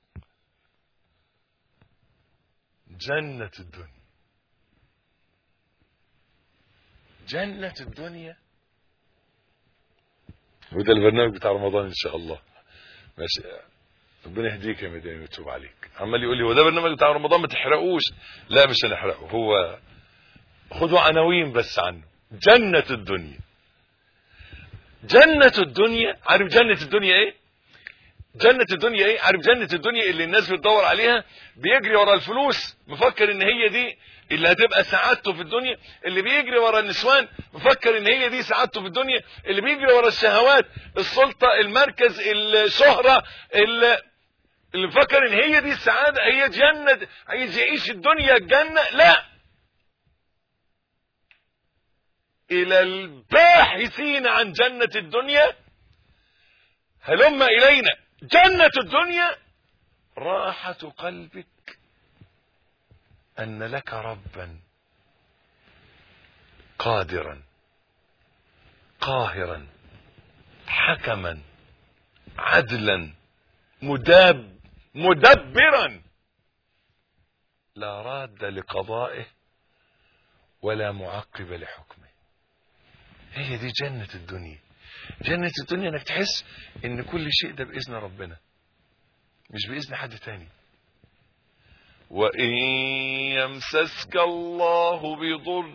جنة الدنيا جنة الدنيا وده البرنامج بتاع رمضان ان شاء الله ماشي ربنا يهديك يا مدينة ويتوب عليك عمال يقول لي هو ده برنامج بتاع رمضان ما تحرقوش لا مش هنحرقه هو خدوا عناوين بس عنه جنة الدنيا جنة الدنيا عارف جنة الدنيا ايه جنة الدنيا ايه عارف جنة الدنيا اللي الناس بتدور عليها بيجري ورا الفلوس مفكر ان هي دي اللي هتبقى سعادته في الدنيا اللي بيجري ورا النسوان مفكر ان هي دي سعادته في الدنيا اللي بيجري ورا الشهوات السلطة المركز الشهرة اللي اللي مفكر ان هي دي السعادة هي جنة عايز يعيش الدنيا الجنة لا الى الباحثين عن جنة الدنيا هلم الينا جنة الدنيا راحة قلبك ان لك ربا قادرا قاهرا حكما عدلا مداب مدبرا لا راد لقضائه ولا معقب لحكمه هي دي جنة الدنيا جنة الدنيا انك تحس ان كل شيء ده بإذن ربنا مش بإذن حد تاني وإن يمسسك الله بضر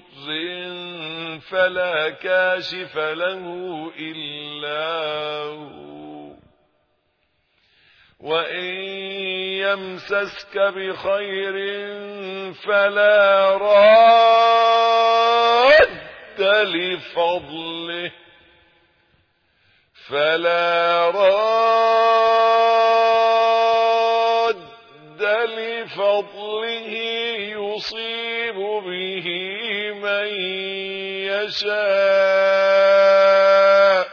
فلا كاشف له إلا هو وإن يمسسك بخير فلا راد لفضله فلا راد لفضله يصيب به من يشاء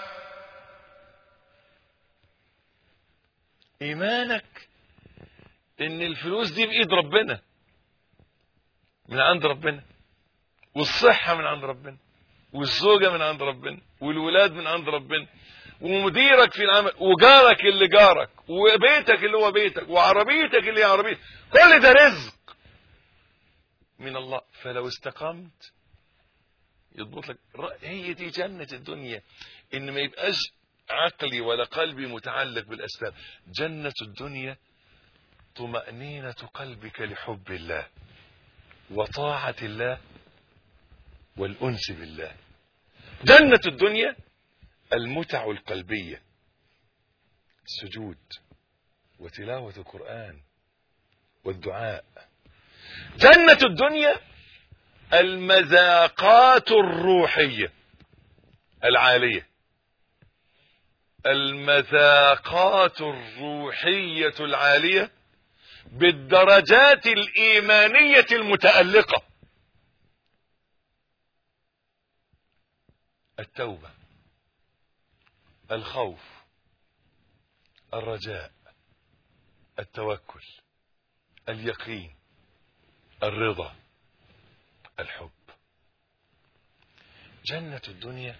ايمانك ان الفلوس دي بايد ربنا من عند ربنا والصحة من عند ربنا والزوجة من عند ربنا والولاد من عند ربنا ومديرك في العمل وجارك اللي جارك وبيتك اللي هو بيتك وعربيتك اللي هي عربيتك كل ده رزق من الله فلو استقمت يضبط لك هي دي جنة الدنيا ان ما يبقاش عقلي ولا قلبي متعلق بالاسباب جنة الدنيا طمأنينة قلبك لحب الله وطاعة الله والأنس بالله جنة الدنيا المتع القلبية السجود وتلاوة القرآن والدعاء جنة الدنيا المذاقات الروحية العالية المذاقات الروحية العالية بالدرجات الإيمانية المتألقة التوبة الخوف الرجاء التوكل اليقين الرضا الحب جنة الدنيا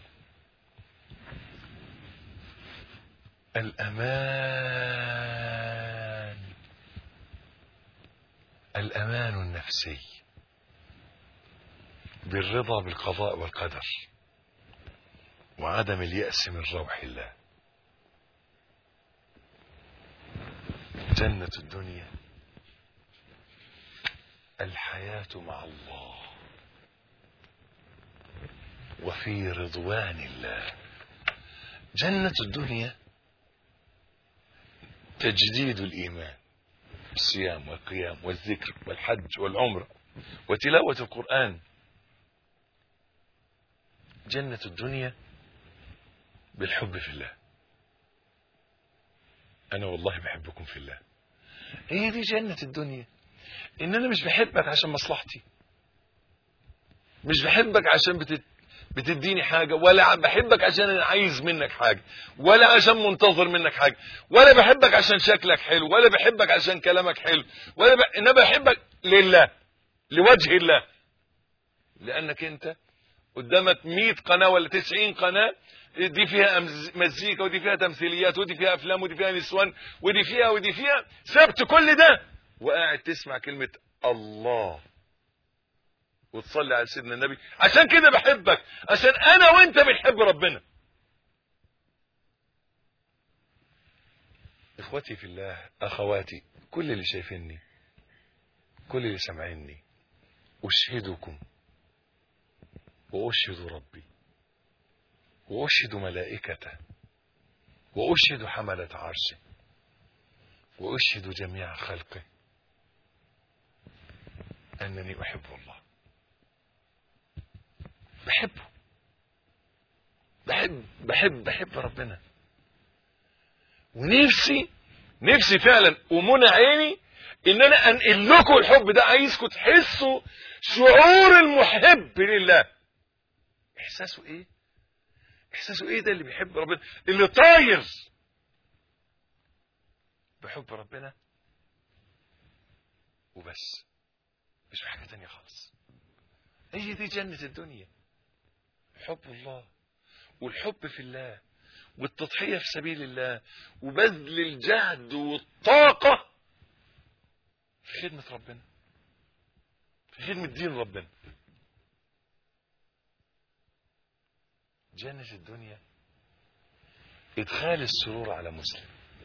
الأمان الأمان النفسي بالرضا بالقضاء والقدر وعدم اليأس من روح الله جنة الدنيا الحياة مع الله وفي رضوان الله جنة الدنيا تجديد الإيمان الصيام والقيام والذكر والحج والعمرة وتلاوة القرآن جنة الدنيا بالحب في الله أنا والله بحبكم في الله هي دي جنة الدنيا إن أنا مش بحبك عشان مصلحتي مش بحبك عشان بتت... بتديني حاجة ولا بحبك عشان أنا عايز منك حاجة ولا عشان منتظر منك حاجة ولا بحبك عشان شكلك حلو ولا بحبك عشان كلامك حلو ولا ب... إنما بحبك لله لوجه الله لأنك أنت قدامك 100 قناة ولا 90 قناة دي فيها مزيكا ودي فيها تمثيليات ودي فيها افلام ودي فيها نسوان ودي فيها ودي فيها سبت كل ده وقاعد تسمع كلمة الله وتصلي على سيدنا النبي عشان كده بحبك عشان انا وانت بنحب ربنا اخوتي في الله اخواتي كل اللي شايفيني كل اللي سامعيني اشهدكم واشهد ربي واشهد ملائكته واشهد حملة عرشه واشهد جميع خلقه انني احب الله بحبه بحب بحب بحب ربنا ونفسي نفسي فعلا ومنى عيني ان انا انقل لكم الحب ده عايزكم تحسوا شعور المحب لله احساسه ايه احساسه ايه ده اللي بيحب ربنا اللي طاير بحب ربنا وبس مش بحاجه تانية خالص هي دي جنة الدنيا حب الله والحب في الله والتضحية في سبيل الله وبذل الجهد والطاقة في خدمة ربنا في خدمة دين ربنا جنة الدنيا إدخال السرور على مسلم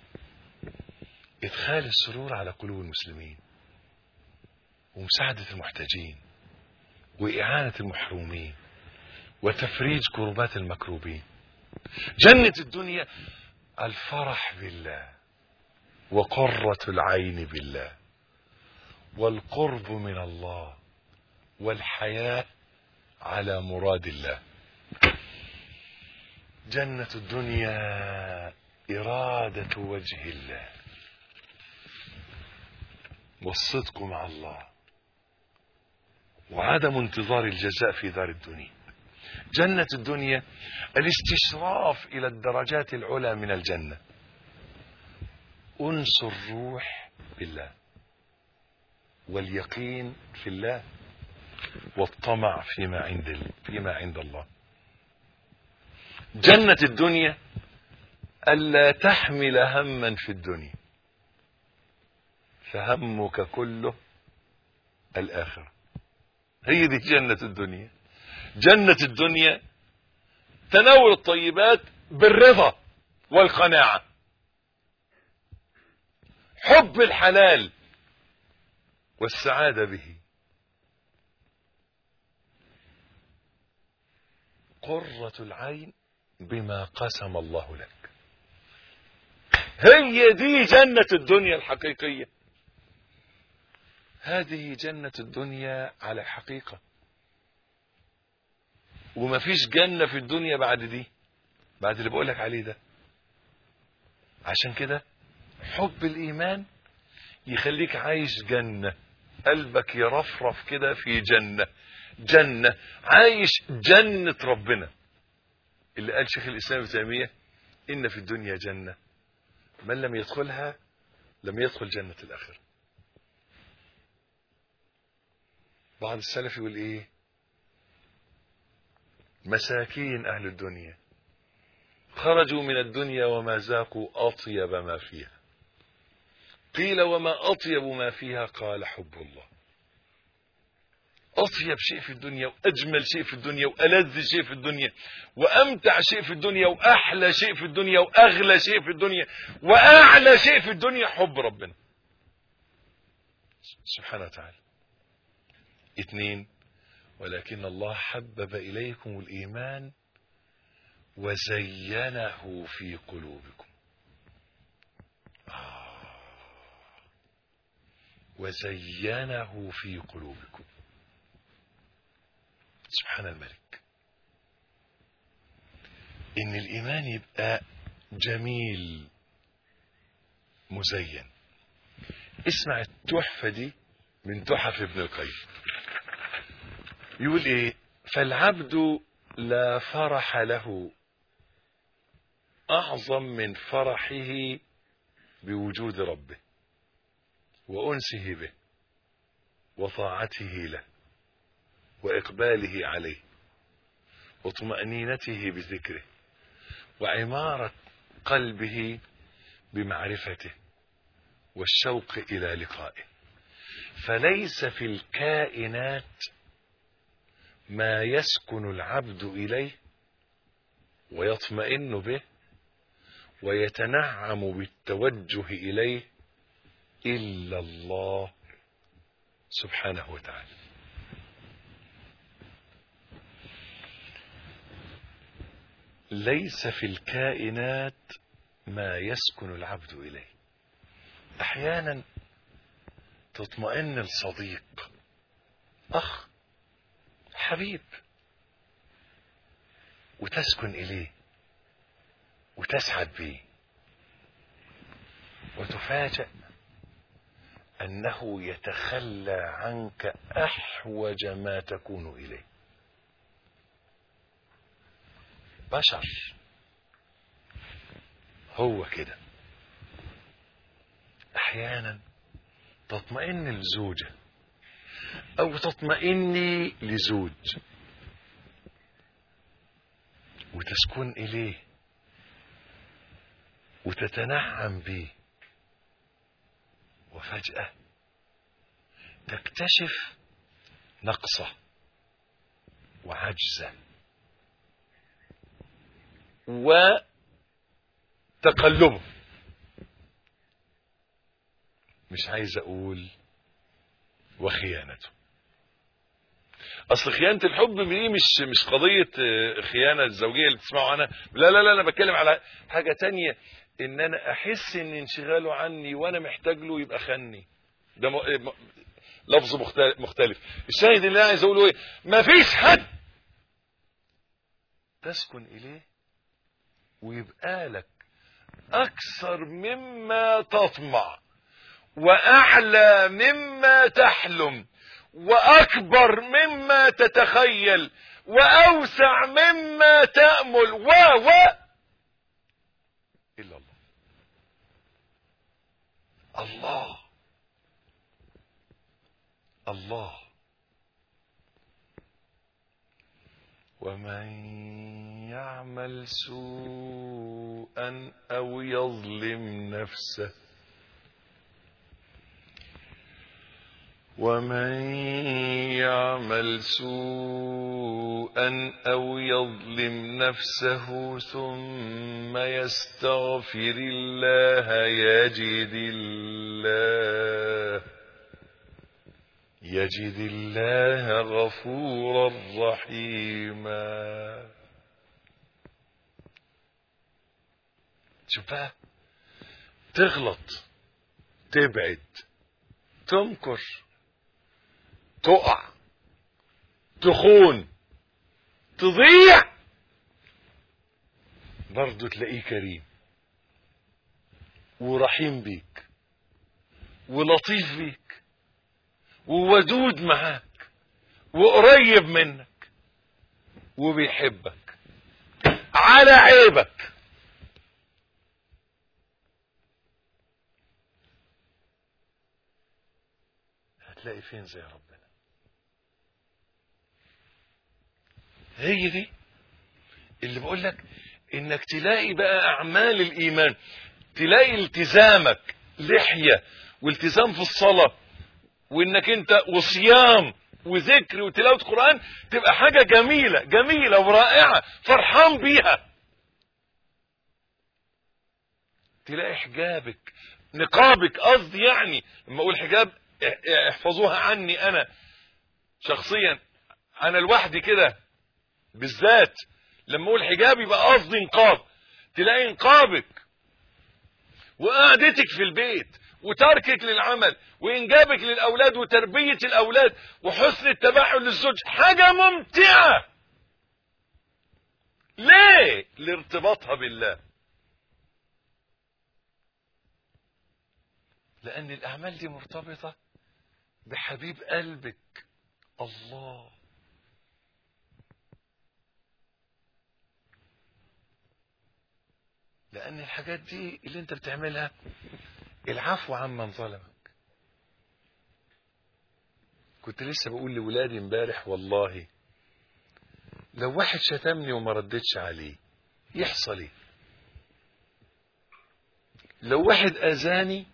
إدخال السرور على قلوب المسلمين ومساعدة المحتاجين وإعانة المحرومين وتفريج كربات المكروبين جنة الدنيا الفرح بالله وقرة العين بالله والقرب من الله والحياة على مراد الله جنة الدنيا إرادة وجه الله والصدق مع الله وعدم انتظار الجزاء في دار الدنيا جنة الدنيا الاستشراف إلى الدرجات العلى من الجنة أنس الروح بالله واليقين في الله والطمع فيما عند فيما عند الله جنة الدنيا ألا تحمل هما في الدنيا فهمك كله الآخرة هي دي جنة الدنيا جنة الدنيا تناول الطيبات بالرضا والقناعة حب الحلال والسعادة به قرة العين بما قسم الله لك هي دي جنة الدنيا الحقيقية هذه جنة الدنيا على حقيقة وما فيش جنة في الدنيا بعد دي بعد اللي بقولك عليه ده عشان كده حب الإيمان يخليك عايش جنة قلبك يرفرف كده في جنة جنة عايش جنة ربنا اللي قال شيخ الإسلام ابن تيمية إن في الدنيا جنة من لم يدخلها لم يدخل جنة الآخرة بعض السلف يقول إيه مساكين أهل الدنيا خرجوا من الدنيا وما ذاقوا أطيب ما فيها قيل وما أطيب ما فيها قال حب الله أطيب شيء في الدنيا وأجمل شيء في الدنيا وألذ شيء في الدنيا وأمتع شيء في الدنيا وأحلى شيء في الدنيا وأغلى شيء في الدنيا وأعلى شيء في الدنيا حب ربنا سبحانه وتعالى اثنين ولكن الله حبب إليكم الإيمان وزينه في قلوبكم آه. وزينه في قلوبكم سبحان الملك ان الايمان يبقى جميل مزين اسمع التحفة دي من تحف ابن القيم يقول ايه فالعبد لا فرح له اعظم من فرحه بوجود ربه وانسه به وطاعته له واقباله عليه وطمانينته بذكره وعماره قلبه بمعرفته والشوق الى لقائه فليس في الكائنات ما يسكن العبد اليه ويطمئن به ويتنعم بالتوجه اليه الا الله سبحانه وتعالى ليس في الكائنات ما يسكن العبد اليه احيانا تطمئن الصديق اخ حبيب وتسكن اليه وتسعد به وتفاجأ انه يتخلى عنك احوج ما تكون اليه بشر هو كده احيانا تطمئن الزوجة او تطمئني لزوج وتسكن اليه وتتنعم به وفجأة تكتشف نقصه وعجزه وتقلبه مش عايز اقول وخيانته اصل خيانه الحب دي مش مش قضيه خيانه الزوجيه اللي بتسمعوا عنها لا لا لا انا بتكلم على حاجه تانية ان انا احس ان انشغاله عني وانا محتاج له يبقى خني ده م... لفظ مختلف الشاهد اللي انا عايز اقوله ايه مفيش حد تسكن اليه ويبقى لك اكثر مما تطمع واعلى مما تحلم واكبر مما تتخيل واوسع مما تامل و و الا الله الله الله ومن يعمل سوءا او يظلم نفسه ومن يعمل سوءا سوءا أو يظلم نفسه ثم يستغفر الله يجد الله يجد الله غفورا رحيما شوف بقى تغلط تبعد تمكر تقع تخون تضيع برضه تلاقيه كريم ورحيم بيك ولطيف بيك وودود معاك وقريب منك وبيحبك على عيبك هتلاقي فين زي ربنا هي دي اللي بقول لك انك تلاقي بقى اعمال الايمان تلاقي التزامك لحيه والتزام في الصلاه وانك انت وصيام وذكر وتلاوه قران تبقى حاجه جميله جميله ورائعه فرحان بيها تلاقي حجابك نقابك قصدي يعني لما اقول حجاب احفظوها عني انا شخصيا انا لوحدي كده بالذات لما اقول حجاب يبقى قصدي نقاب تلاقي نقابك وقعدتك في البيت وتركك للعمل وانجابك للاولاد وتربيه الاولاد وحسن التباعد للزوج حاجه ممتعه ليه لارتباطها بالله لان الاعمال دي مرتبطه بحبيب قلبك الله لان الحاجات دي اللي انت بتعملها العفو عمن ظلمك كنت لسه بقول لولادي امبارح والله لو واحد شتمني وما ردتش عليه يحصل ايه لو واحد اذاني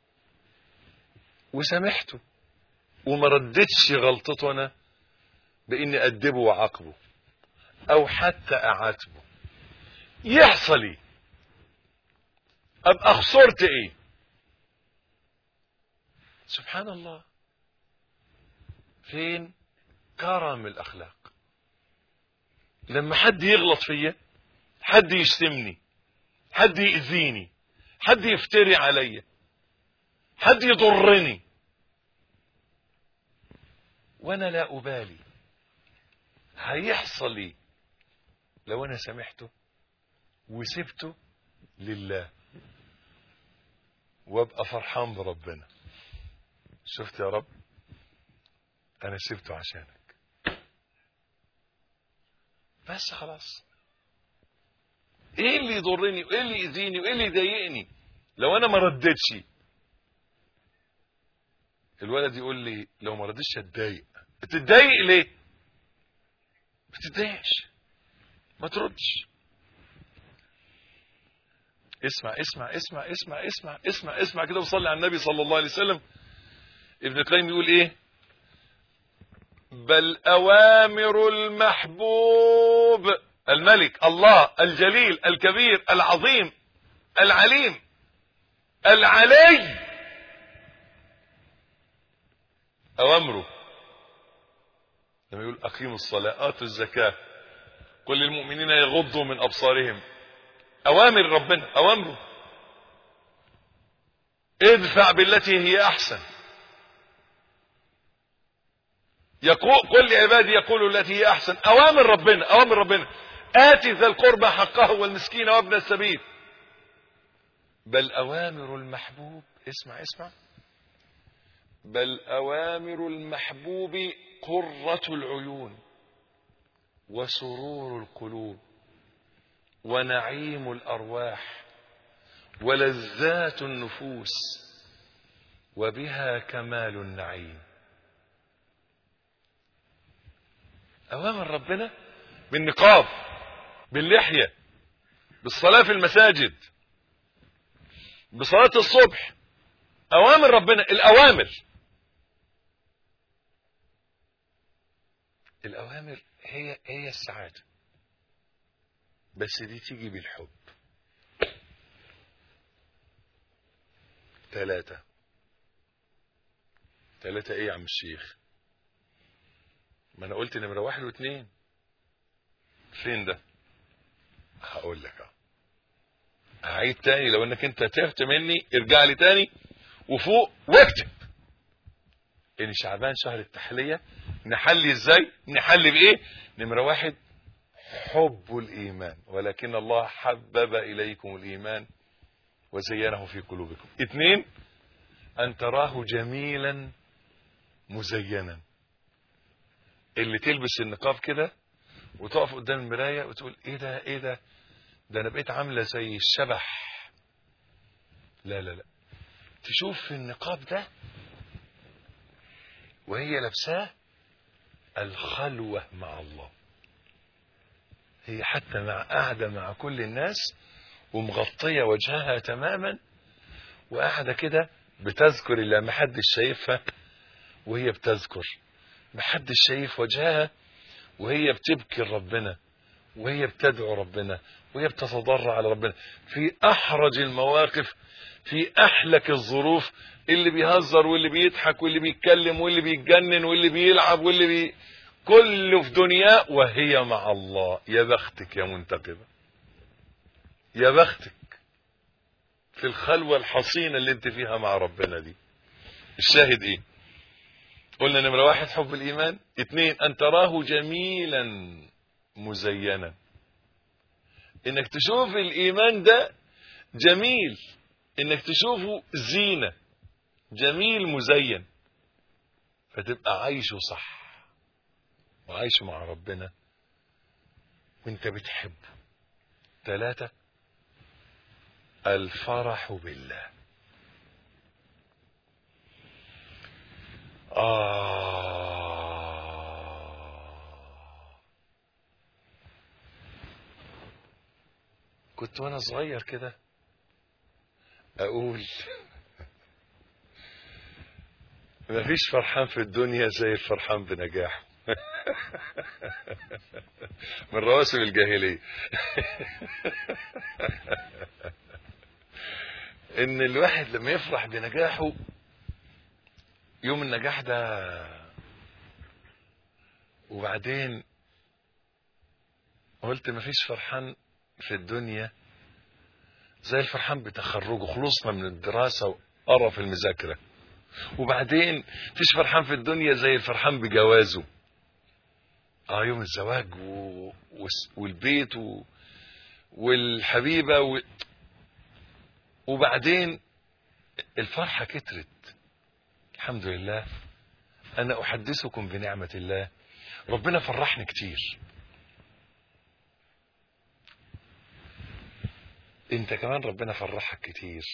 وسامحته وما ردتش غلطته انا باني ادبه وعاقبه او حتى اعاتبه يحصل ايه ابقى خسرت ايه سبحان الله فين كرم الاخلاق لما حد يغلط فيا حد يشتمني حد يأذيني حد يفتري عليا حد يضرني وانا لا ابالي هيحصل ايه لو انا سامحته وسبته لله وابقى فرحان بربنا شفت يا رب انا سبته عشانك بس خلاص ايه اللي يضرني وايه اللي يأذيني وايه اللي يضايقني لو انا ما ردتش الولد يقول لي لو ما ردتش اتضايق بتتضايق ليه ما بتتضايقش ما تردش اسمع اسمع اسمع اسمع اسمع اسمع اسمع كده وصلي على النبي صلى الله عليه وسلم ابن القيم يقول ايه بل اوامر المحبوب الملك الله الجليل الكبير العظيم العليم العلي اوامره لما يقول اقيموا الصلاه اتوا الزكاه قل للمؤمنين يغضوا من ابصارهم اوامر ربنا اوامره ادفع بالتي هي احسن يقول قل لعبادي يقولوا التي هي احسن اوامر ربنا اوامر ربنا اتي ذا القربى حقه والمسكين وابن السبيل بل اوامر المحبوب اسمع اسمع بل اوامر المحبوب قرة العيون وسرور القلوب ونعيم الارواح ولذات النفوس وبها كمال النعيم اوامر ربنا بالنقاب باللحيه بالصلاه في المساجد بصلاه الصبح اوامر ربنا الاوامر الأوامر هي هي السعادة بس دي تيجي بالحب ثلاثة ثلاثة ايه يا عم الشيخ ما انا قلت نمرة واحد واثنين فين ده هقول لك اهو هعيد تاني لو انك انت تهت مني ارجع لي تاني وفوق واكتب ان شعبان شهر التحلية نحلي ازاي نحلي بايه نمرة واحد حب الايمان ولكن الله حبب اليكم الايمان وزينه في قلوبكم اثنين ان تراه جميلا مزينا اللي تلبس النقاب كده وتقف قدام المراية وتقول ايه ده ايه ده ده انا بقيت عاملة زي الشبح لا لا لا تشوف في النقاب ده وهي لابساه الخلوة مع الله هي حتى مع قاعدة مع كل الناس ومغطية وجهها تماما وقاعدة كده بتذكر اللي محدش شايفها وهي بتذكر محدش شايف وجهها وهي بتبكي ربنا وهي بتدعو ربنا وهي بتتضرع على ربنا في احرج المواقف في احلك الظروف اللي بيهزر واللي بيضحك واللي بيتكلم واللي بيتجنن واللي بيلعب واللي بي كله في دنياه وهي مع الله يا بختك يا منتقبة يا بختك في الخلوة الحصينة اللي انت فيها مع ربنا دي الشاهد ايه قلنا نمرة واحد حب الإيمان اثنين أن تراه جميلا مزينا إنك تشوف الإيمان ده جميل إنك تشوفه زينة جميل مزين فتبقى عايشه صح وعايشه مع ربنا وانت بتحبه ثلاثة الفرح بالله آه كنت وانا صغير كده اقول مفيش فرحان في الدنيا زي الفرحان بنجاحه من رواسب الجاهلية ان الواحد لما يفرح بنجاحه يوم النجاح ده وبعدين قلت مفيش فرحان في الدنيا زي الفرحان بتخرجه خلصنا من الدراسة وقرف المذاكرة وبعدين مفيش فرحان في الدنيا زي الفرحان بجوازه اه يوم الزواج و... والبيت و... والحبيبة و... وبعدين الفرحة كترت الحمد لله أنا أحدثكم بنعمة الله ربنا فرحني كتير انت كمان ربنا فرحك كتير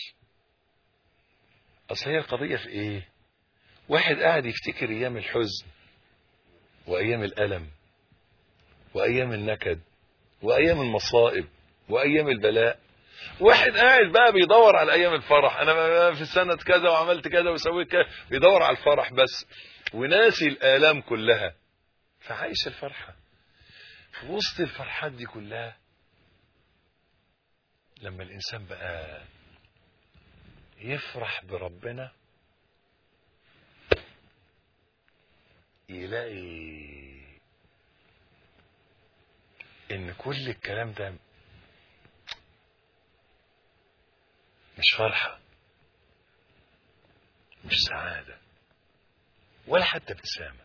اصل هي القضية في ايه واحد قاعد يفتكر ايام الحزن وايام الالم وايام النكد وايام المصائب وايام البلاء واحد قاعد بقى بيدور على ايام الفرح انا في سنة كذا وعملت كذا وسويت كذا بيدور على الفرح بس وناسي الالام كلها فعايش الفرحة في وسط الفرحات دي كلها لما الانسان بقى يفرح بربنا يلاقي ان كل الكلام ده مش فرحة مش سعادة ولا حتى ابتسامة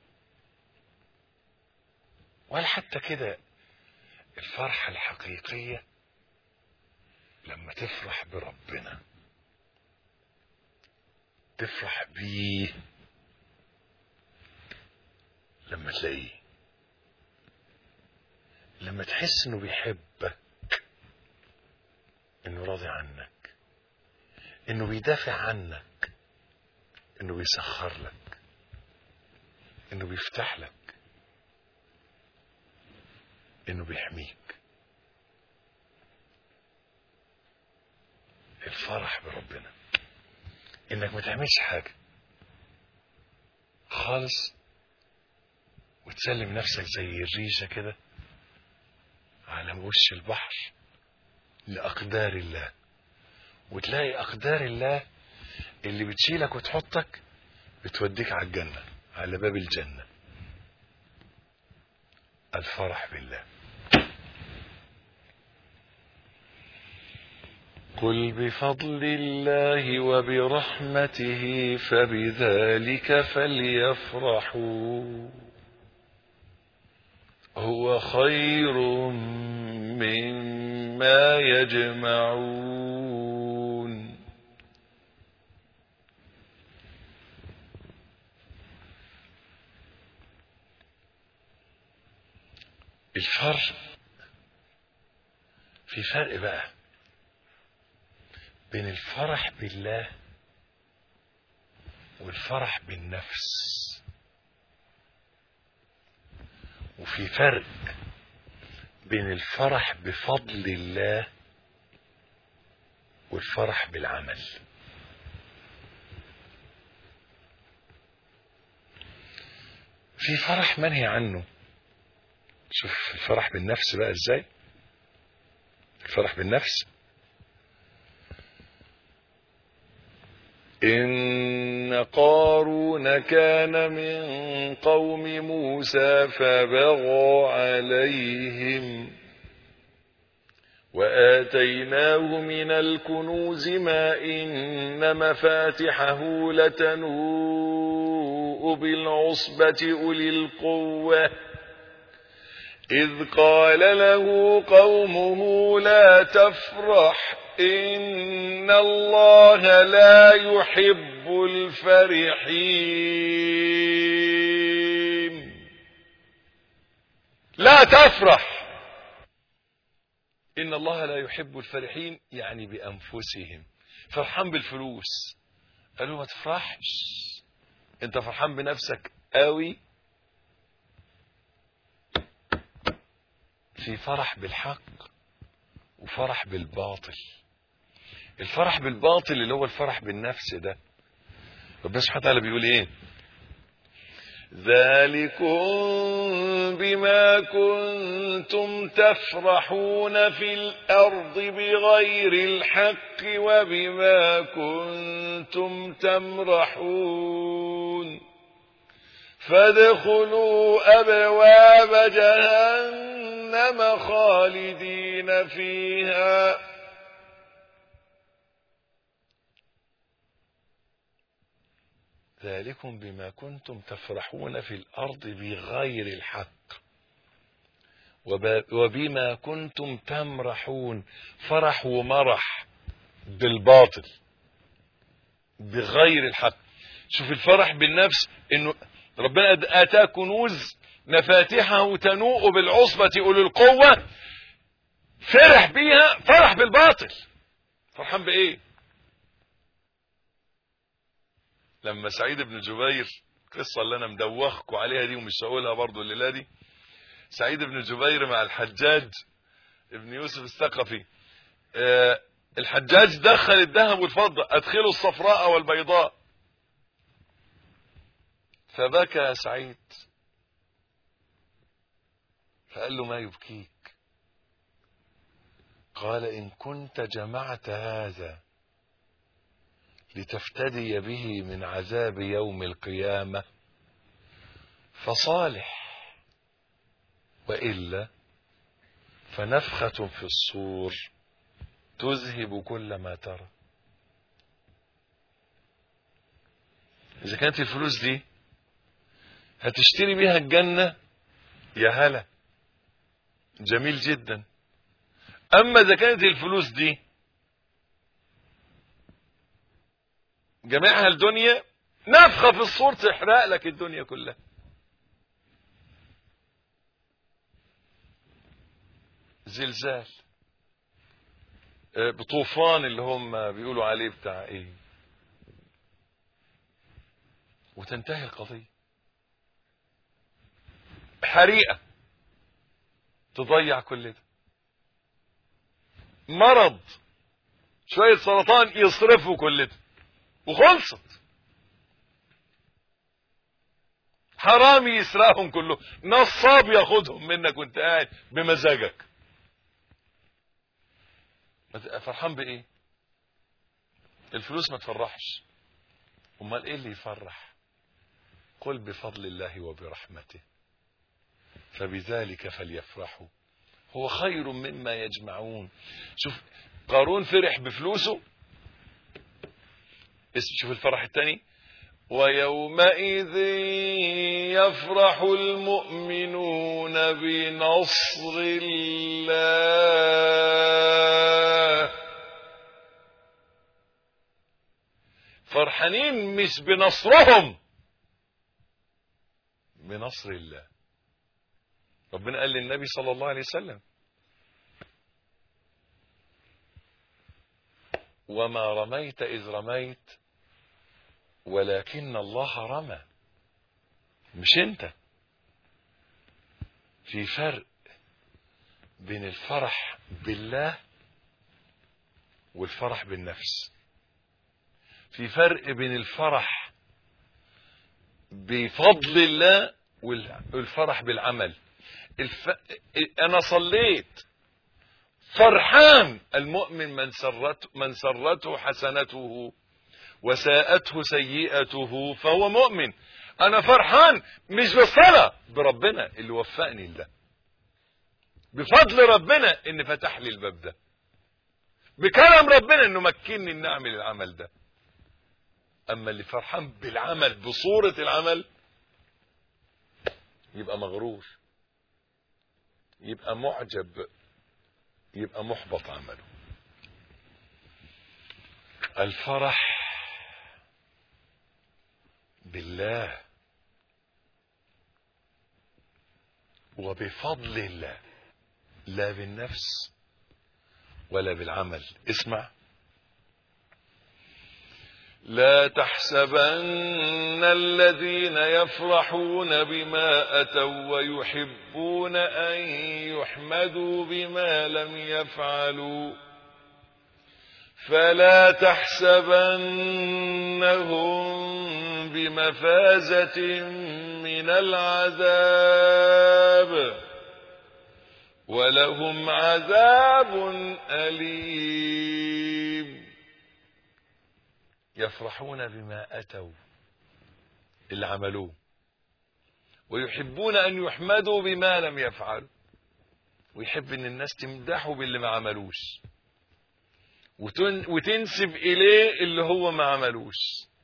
ولا حتى كده الفرحة الحقيقية لما تفرح بربنا تفرح بيه لما تلاقيه لما تحس انه بيحبك انه راضي عنك انه بيدافع عنك انه بيسخر لك انه بيفتح لك انه بيحميك الفرح بربنا انك ما تعملش حاجة خالص وتسلم نفسك زي الريشة كده على وش البحر لأقدار الله وتلاقي أقدار الله اللي بتشيلك وتحطك بتوديك على الجنة على باب الجنة الفرح بالله قل بفضل الله وبرحمته فبذلك فليفرحوا هو خير مما يجمعون الفرق في فرق بقى بين الفرح بالله والفرح بالنفس وفي فرق بين الفرح بفضل الله والفرح بالعمل في فرح منهي عنه شوف الفرح بالنفس بقى ازاي الفرح بالنفس إن قارون كان من قوم موسى فبغى عليهم وآتيناه من الكنوز ما إن مفاتحه لتنوء بالعصبة أولي القوة إذ قال له قومه لا تفرح إن الله لا يحب الفرحين لا تفرح إن الله لا يحب الفرحين يعني بأنفسهم فرحان بالفلوس قالوا ما تفرحش انت فرحان بنفسك قوي في فرح بالحق وفرح بالباطل الفرح بالباطل اللي هو الفرح بالنفس ده ربنا سبحانه وتعالى بيقول ايه ذلكم بما كنتم تفرحون في الأرض بغير الحق وبما كنتم تمرحون فادخلوا أبواب جهنم خالدين فيها ذلكم بما كنتم تفرحون في الأرض بغير الحق وبما كنتم تمرحون فرح ومرح بالباطل بغير الحق شوف الفرح بالنفس انه ربنا اتاه كنوز مفاتحه تنوء بالعصبة اولي القوة فرح بيها فرح بالباطل فرحان بايه لما سعيد بن جبير القصه اللي انا مدوخكم عليها دي ومش هقولها برضو الليله دي سعيد بن جبير مع الحجاج ابن يوسف الثقفي أه الحجاج دخل الذهب والفضة ادخلوا الصفراء والبيضاء فبكى سعيد فقال له ما يبكيك قال إن كنت جمعت هذا لتفتدي به من عذاب يوم القيامة فصالح وإلا فنفخة في الصور تذهب كل ما ترى إذا كانت الفلوس دي هتشتري بيها الجنة يا هلا جميل جدا أما إذا كانت الفلوس دي جميعها الدنيا نفخة في الصور تحرق لك الدنيا كلها زلزال بطوفان اللي هم بيقولوا عليه بتاع ايه وتنتهي القضية حريقة تضيع كل ده مرض شوية سرطان يصرفوا كل ده وخلصت حرامي يسرقهم كلهم نصاب ياخدهم منك وانت قاعد بمزاجك ما تبقى فرحان بايه الفلوس ما تفرحش امال ايه اللي يفرح قل بفضل الله وبرحمته فبذلك فليفرحوا هو خير مما يجمعون شوف قارون فرح بفلوسه اسم شوف الفرح الثاني ويومئذ يفرح المؤمنون بنصر الله فرحانين مش بنصرهم بنصر الله ربنا قال للنبي صلى الله عليه وسلم وما رميت إذ رميت ولكن الله رمى مش انت في فرق بين الفرح بالله والفرح بالنفس في فرق بين الفرح بفضل الله والفرح بالعمل الف... انا صليت فرحان المؤمن من سرته من سرته حسنته وساءته سيئته فهو مؤمن انا فرحان مش بالصلاه بربنا اللي وفقني لده بفضل ربنا ان فتح لي الباب ده بكلام ربنا انه مكنني ان اعمل العمل ده اما اللي فرحان بالعمل بصوره العمل يبقى مغرور يبقى معجب يبقى محبط عمله الفرح بالله وبفضل الله لا بالنفس ولا بالعمل اسمع لا تحسبن الذين يفرحون بما أتوا ويحبون أن يحمدوا بما لم يفعلوا فلا تحسبنهم بمفازة من العذاب ولهم عذاب أليم يفرحون بما أتوا اللي عملوه ويحبون أن يحمدوا بما لم يفعلوا ويحب أن الناس تمدحه باللي ما عملوش وتن وتنسب إليه اللي هو ما عملوش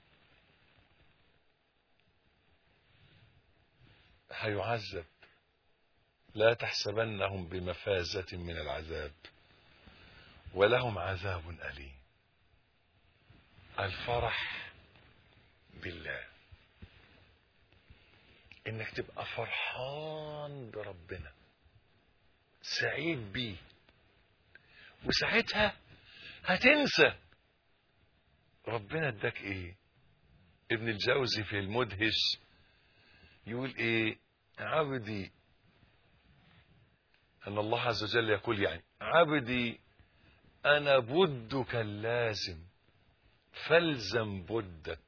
هيعذب لا تحسبنهم بمفازة من العذاب ولهم عذاب أليم الفرح بالله انك تبقى فرحان بربنا سعيد بيه وساعتها هتنسى ربنا اداك ايه ابن الجوزي في المدهش يقول ايه عبدي ان الله عز وجل يقول يعني عبدي انا بدك اللازم فالزم بدك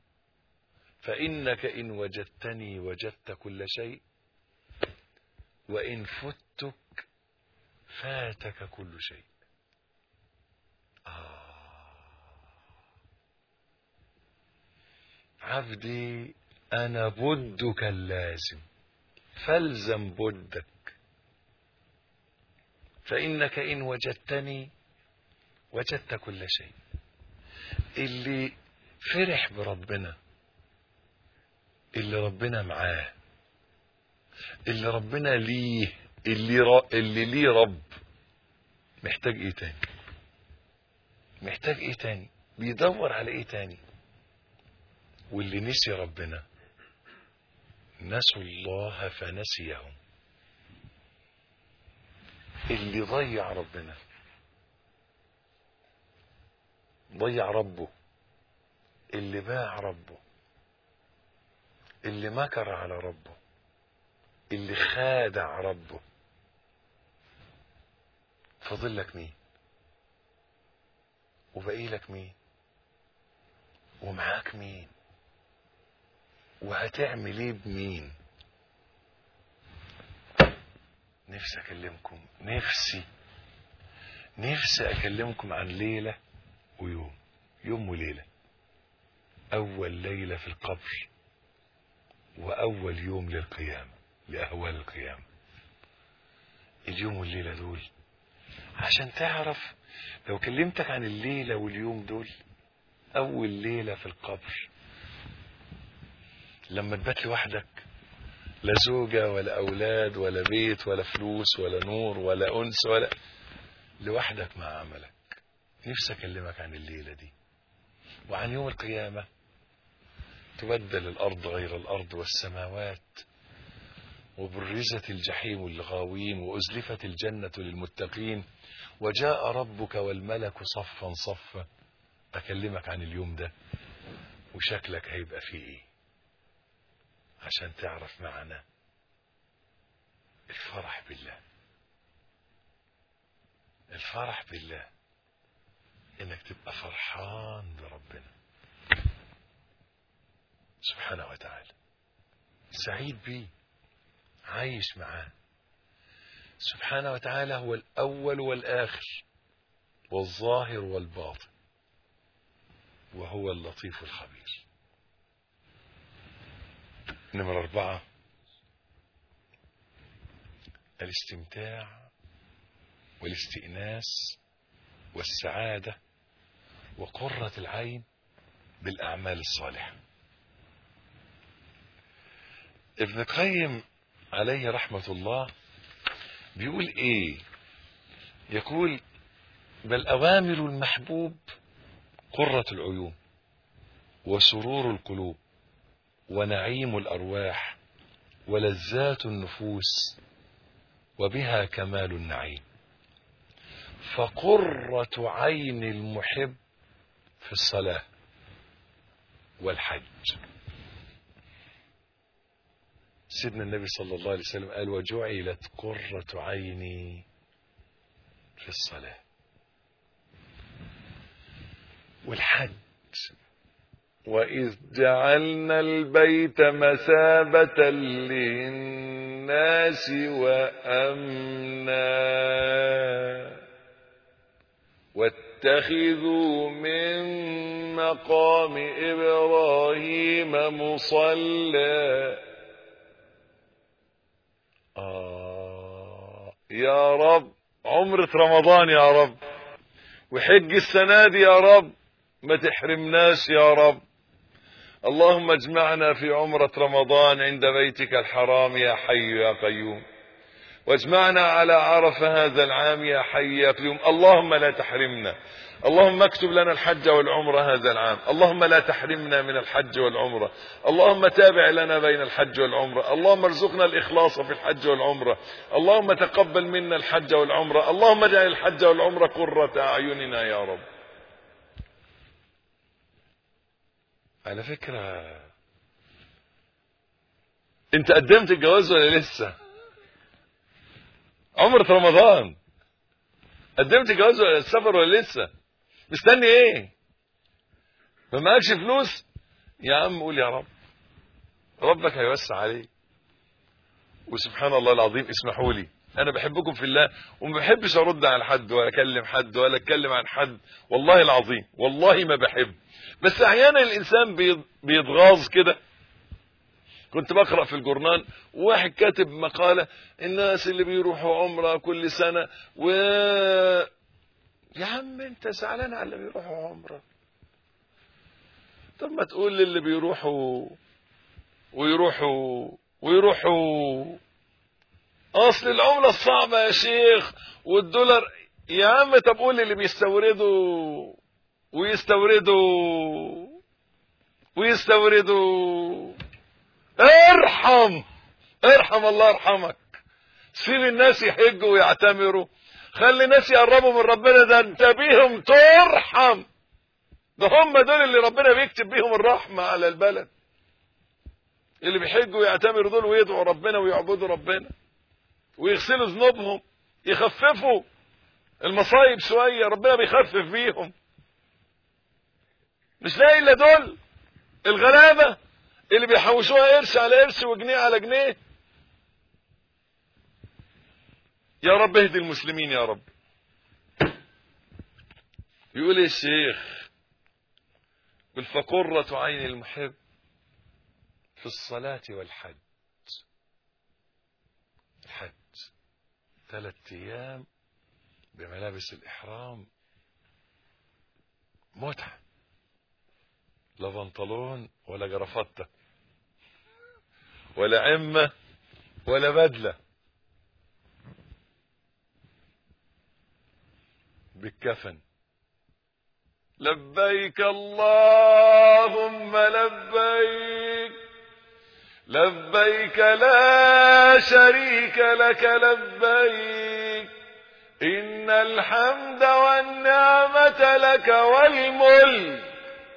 فإنك إن وجدتني وجدت كل شيء وإن فتك فاتك كل شيء آه. عبدي أنا بدك اللازم فالزم بدك فإنك إن وجدتني وجدت كل شيء اللي فرح بربنا اللي ربنا معاه اللي ربنا ليه اللي ر... اللي ليه رب محتاج ايه تاني محتاج ايه تاني بيدور على ايه تاني واللي نسي ربنا نسوا الله فنسيهم اللي ضيع ربنا ضيع ربه اللي باع ربه اللي مكر على ربه اللي خادع ربه فاضل لك مين وبقي لك مين ومعاك مين وهتعمل ايه بمين نفسي اكلمكم نفسي نفسي اكلمكم عن ليلة ويوم يوم وليلة اول ليلة في القبر واول يوم للقيامة لاهوال القيامة اليوم والليلة دول عشان تعرف لو كلمتك عن الليلة واليوم دول اول ليلة في القبر لما تبات لوحدك لا زوجة ولا أولاد ولا بيت ولا فلوس ولا نور ولا أنس ولا لوحدك مع عملك نفسي أكلمك عن الليلة دي وعن يوم القيامة تبدل الأرض غير الأرض والسماوات وبرزت الجحيم للغاوين وأزلفت الجنة للمتقين وجاء ربك والملك صفا صفا أكلمك عن اليوم ده وشكلك هيبقى فيه إيه عشان تعرف معنا الفرح بالله الفرح بالله انك تبقى فرحان بربنا سبحانه وتعالى سعيد بيه عايش معاه سبحانه وتعالى هو الأول والآخر والظاهر والباطن وهو اللطيف الخبير نمرة أربعة الاستمتاع والاستئناس والسعادة وقرة العين بالأعمال الصالحة ابن القيم عليه رحمة الله بيقول ايه يقول بل أوامر المحبوب قرة العيون وسرور القلوب ونعيم الأرواح ولذات النفوس وبها كمال النعيم فقرة عين المحب في الصلاة والحج سيدنا النبي صلى الله عليه وسلم قال وجعلت قرة عيني في الصلاة والحج وإذ جعلنا البيت مثابة للناس وأمنا واتخذوا من مقام إبراهيم مصلى آه يا رب عمرة رمضان يا رب وحج السنة دي يا رب ما تحرمناش يا رب اللهم اجمعنا في عمرة رمضان عند بيتك الحرام يا حي يا قيوم واجمعنا على عرفة هذا العام يا حي يا قيوم اللهم لا تحرمنا اللهم اكتب لنا الحج والعمرة هذا العام اللهم لا تحرمنا من الحج والعمرة اللهم تابع لنا بين الحج والعمرة اللهم ارزقنا الإخلاص في الحج والعمرة اللهم تقبل منا الحج والعمرة اللهم اجعل الحج والعمرة قرة أعيننا يا رب على فكرة انت قدمت الجواز ولا لسه عمرة رمضان قدمت الجواز ولا السفر ولا لسه مستني ايه ما معكش فلوس يا عم قول يا رب ربك هيوسع عليك وسبحان الله العظيم اسمحوا لي انا بحبكم في الله وما بحبش ارد على حد ولا اكلم حد ولا اتكلم عن حد والله العظيم والله ما بحب بس احيانا الانسان بيتغاظ كده كنت بقرا في الجورنال وواحد كاتب مقاله الناس اللي بيروحوا عمره كل سنه و يا عم انت زعلان على اللي بيروحوا عمره طب ما تقول للي بيروحوا ويروحوا ويروحوا اصل العمله الصعبه يا شيخ والدولار يا عم طب قول للي بيستوردوا ويستوردوا ويستوردوا ارحم ارحم الله يرحمك سيب الناس يحجوا ويعتمروا خلي الناس يقربوا من ربنا ده انت بيهم ترحم ده هم دول اللي ربنا بيكتب بيهم الرحمة على البلد اللي بيحجوا ويعتمروا دول ويدعوا ربنا ويعبدوا ربنا ويغسلوا ذنوبهم يخففوا المصايب شوية ربنا بيخفف بيهم مش لاقي الا دول الغلابة اللي بيحوشوها قرش على قرش وجنيه على جنيه يا رب اهدي المسلمين يا رب يقول إيه الشيخ قل فقرة عين المحب في الصلاة والحج الحج ثلاث أيام بملابس الإحرام متعة لا بنطلون ولا جرافطة ولا عمة ولا بدلة بالكفن لبيك اللهم لبيك لبيك لا شريك لك لبيك إن الحمد والنعمة لك والملك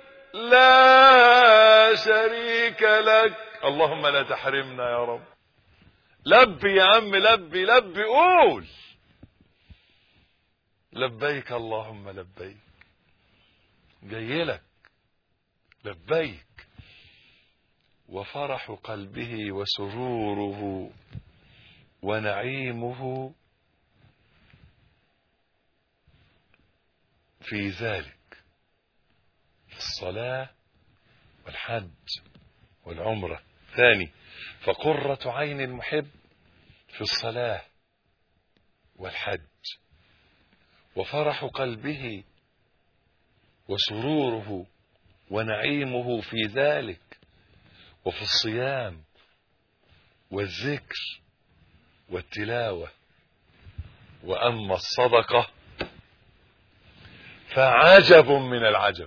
لا شريك لك اللهم لا تحرمنا يا رب لبي يا عم لبي لبي قول لبيك اللهم لبيك جاي لك لبيك وفرح قلبه وسروره ونعيمه في ذلك الصلاة والحج والعمرة ثاني فقرة عين المحب في الصلاة والحج وفرح قلبه وسروره ونعيمه في ذلك وفي الصيام والذكر والتلاوة وأما الصدقة فعجب من العجب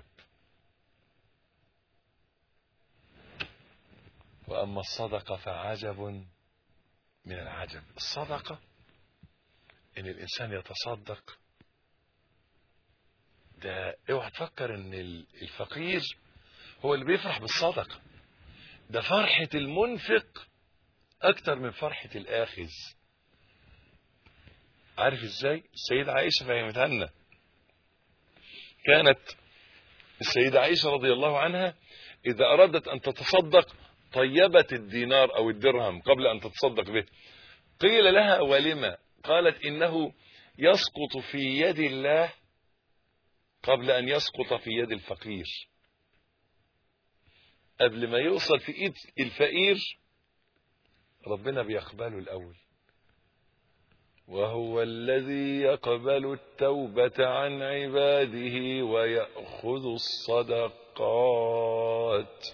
وأما الصدقة فعجب من العجب الصدقة إن الإنسان يتصدق ده اوعى تفكر ان الفقير هو اللي بيفرح بالصدقة ده فرحة المنفق اكتر من فرحة الاخذ عارف ازاي السيدة عائشة فهمتها لنا كانت السيدة عائشة رضي الله عنها اذا ارادت ان تتصدق طيبت الدينار او الدرهم قبل ان تتصدق به قيل لها ولما قالت انه يسقط في يد الله قبل أن يسقط في يد الفقير قبل ما يوصل في إيد الفقير ربنا بيقبله الأول وهو الذي يقبل التوبة عن عباده ويأخذ الصدقات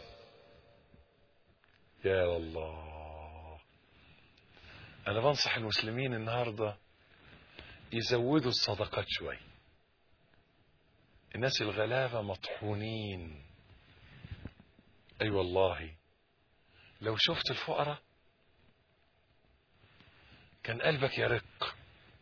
يا الله أنا بنصح المسلمين النهاردة يزودوا الصدقات شوي الناس الغلابة مطحونين أي أيوة والله لو شفت الفقراء كان قلبك يرق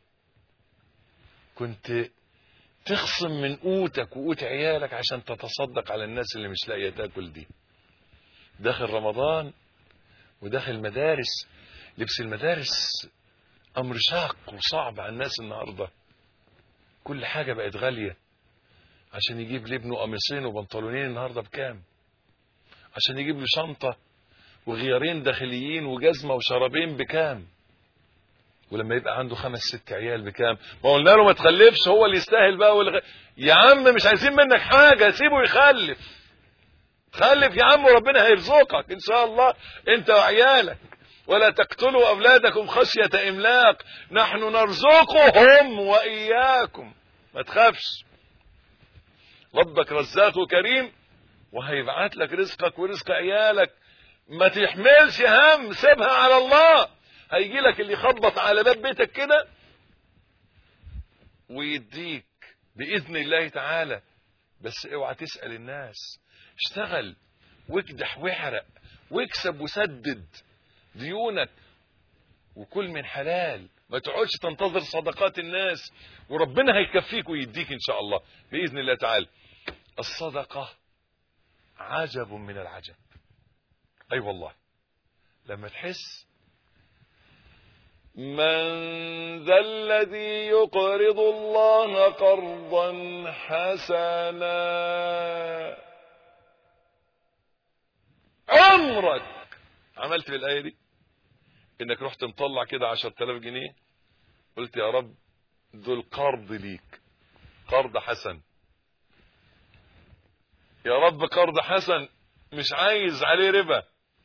كنت تخصم من قوتك وقوت عيالك عشان تتصدق على الناس اللي مش لاقيه تاكل دي داخل رمضان وداخل مدارس لبس المدارس امر شاق وصعب على الناس النهارده كل حاجه بقت غاليه عشان يجيب لابنه قميصين وبنطلونين النهارده بكام عشان يجيب له شنطه وغيارين داخليين وجزمه وشرابين بكام ولما يبقى عنده خمس ست عيال بكام ما قلنا له ما تخلفش هو اللي يستاهل بقى والغ... يا عم مش عايزين منك حاجه سيبه يخلف خلف يا عم وربنا هيرزقك ان شاء الله انت وعيالك ولا تقتلوا اولادكم خشيه املاق نحن نرزقهم واياكم ما تخافش ربك رزاق كريم وهيبعت لك رزقك ورزق عيالك ما تحملش هم سيبها على الله هيجي لك اللي يخبط على باب بيتك كده ويديك باذن الله تعالى بس اوعى تسال الناس اشتغل واكدح واحرق واكسب وسدد ديونك وكل من حلال ما تقعدش تنتظر صدقات الناس وربنا هيكفيك ويديك ان شاء الله باذن الله تعالى الصدقه عجب من العجب اي أيوة والله لما تحس من ذا الذي يقرض الله قرضا حسنا عمرك عملت بالايه دي انك رحت مطلع كده 10000 جنيه قلت يا رب دول قرض ليك قرض حسن يا رب قرض حسن مش عايز عليه ربا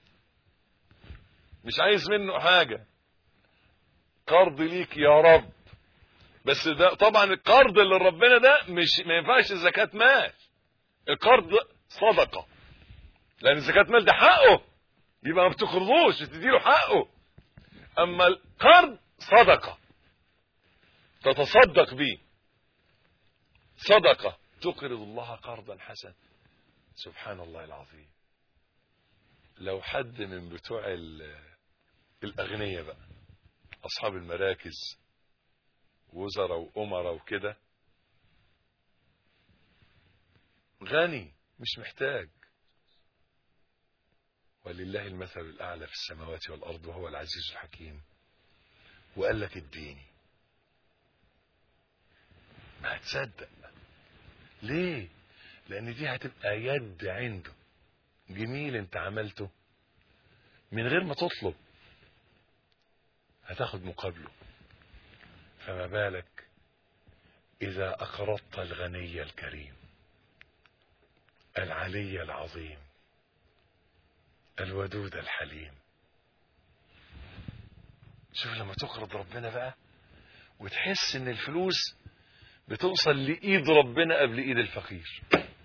مش عايز منه حاجة قرض ليك يا رب بس ده طبعا القرض اللي ربنا ده مش ما ينفعش زكاة مال القرض صدقة لان زكاة مال ده حقه يبقى ما بتقرضوش تديله حقه اما القرض صدقة تتصدق به صدقة تقرض الله قرضا حسنا سبحان الله العظيم لو حد من بتوع الأغنياء بقى أصحاب المراكز وزراء وأمراء وكده غني مش محتاج ولله المثل الأعلى في السماوات والأرض وهو العزيز الحكيم وقال لك اديني ما هتصدق ليه لان دي هتبقى يد عنده جميل انت عملته من غير ما تطلب هتاخد مقابله فما بالك اذا اقرضت الغني الكريم العلي العظيم الودود الحليم شوف لما تقرض ربنا بقى وتحس ان الفلوس بتوصل لإيد ربنا قبل إيد الفقير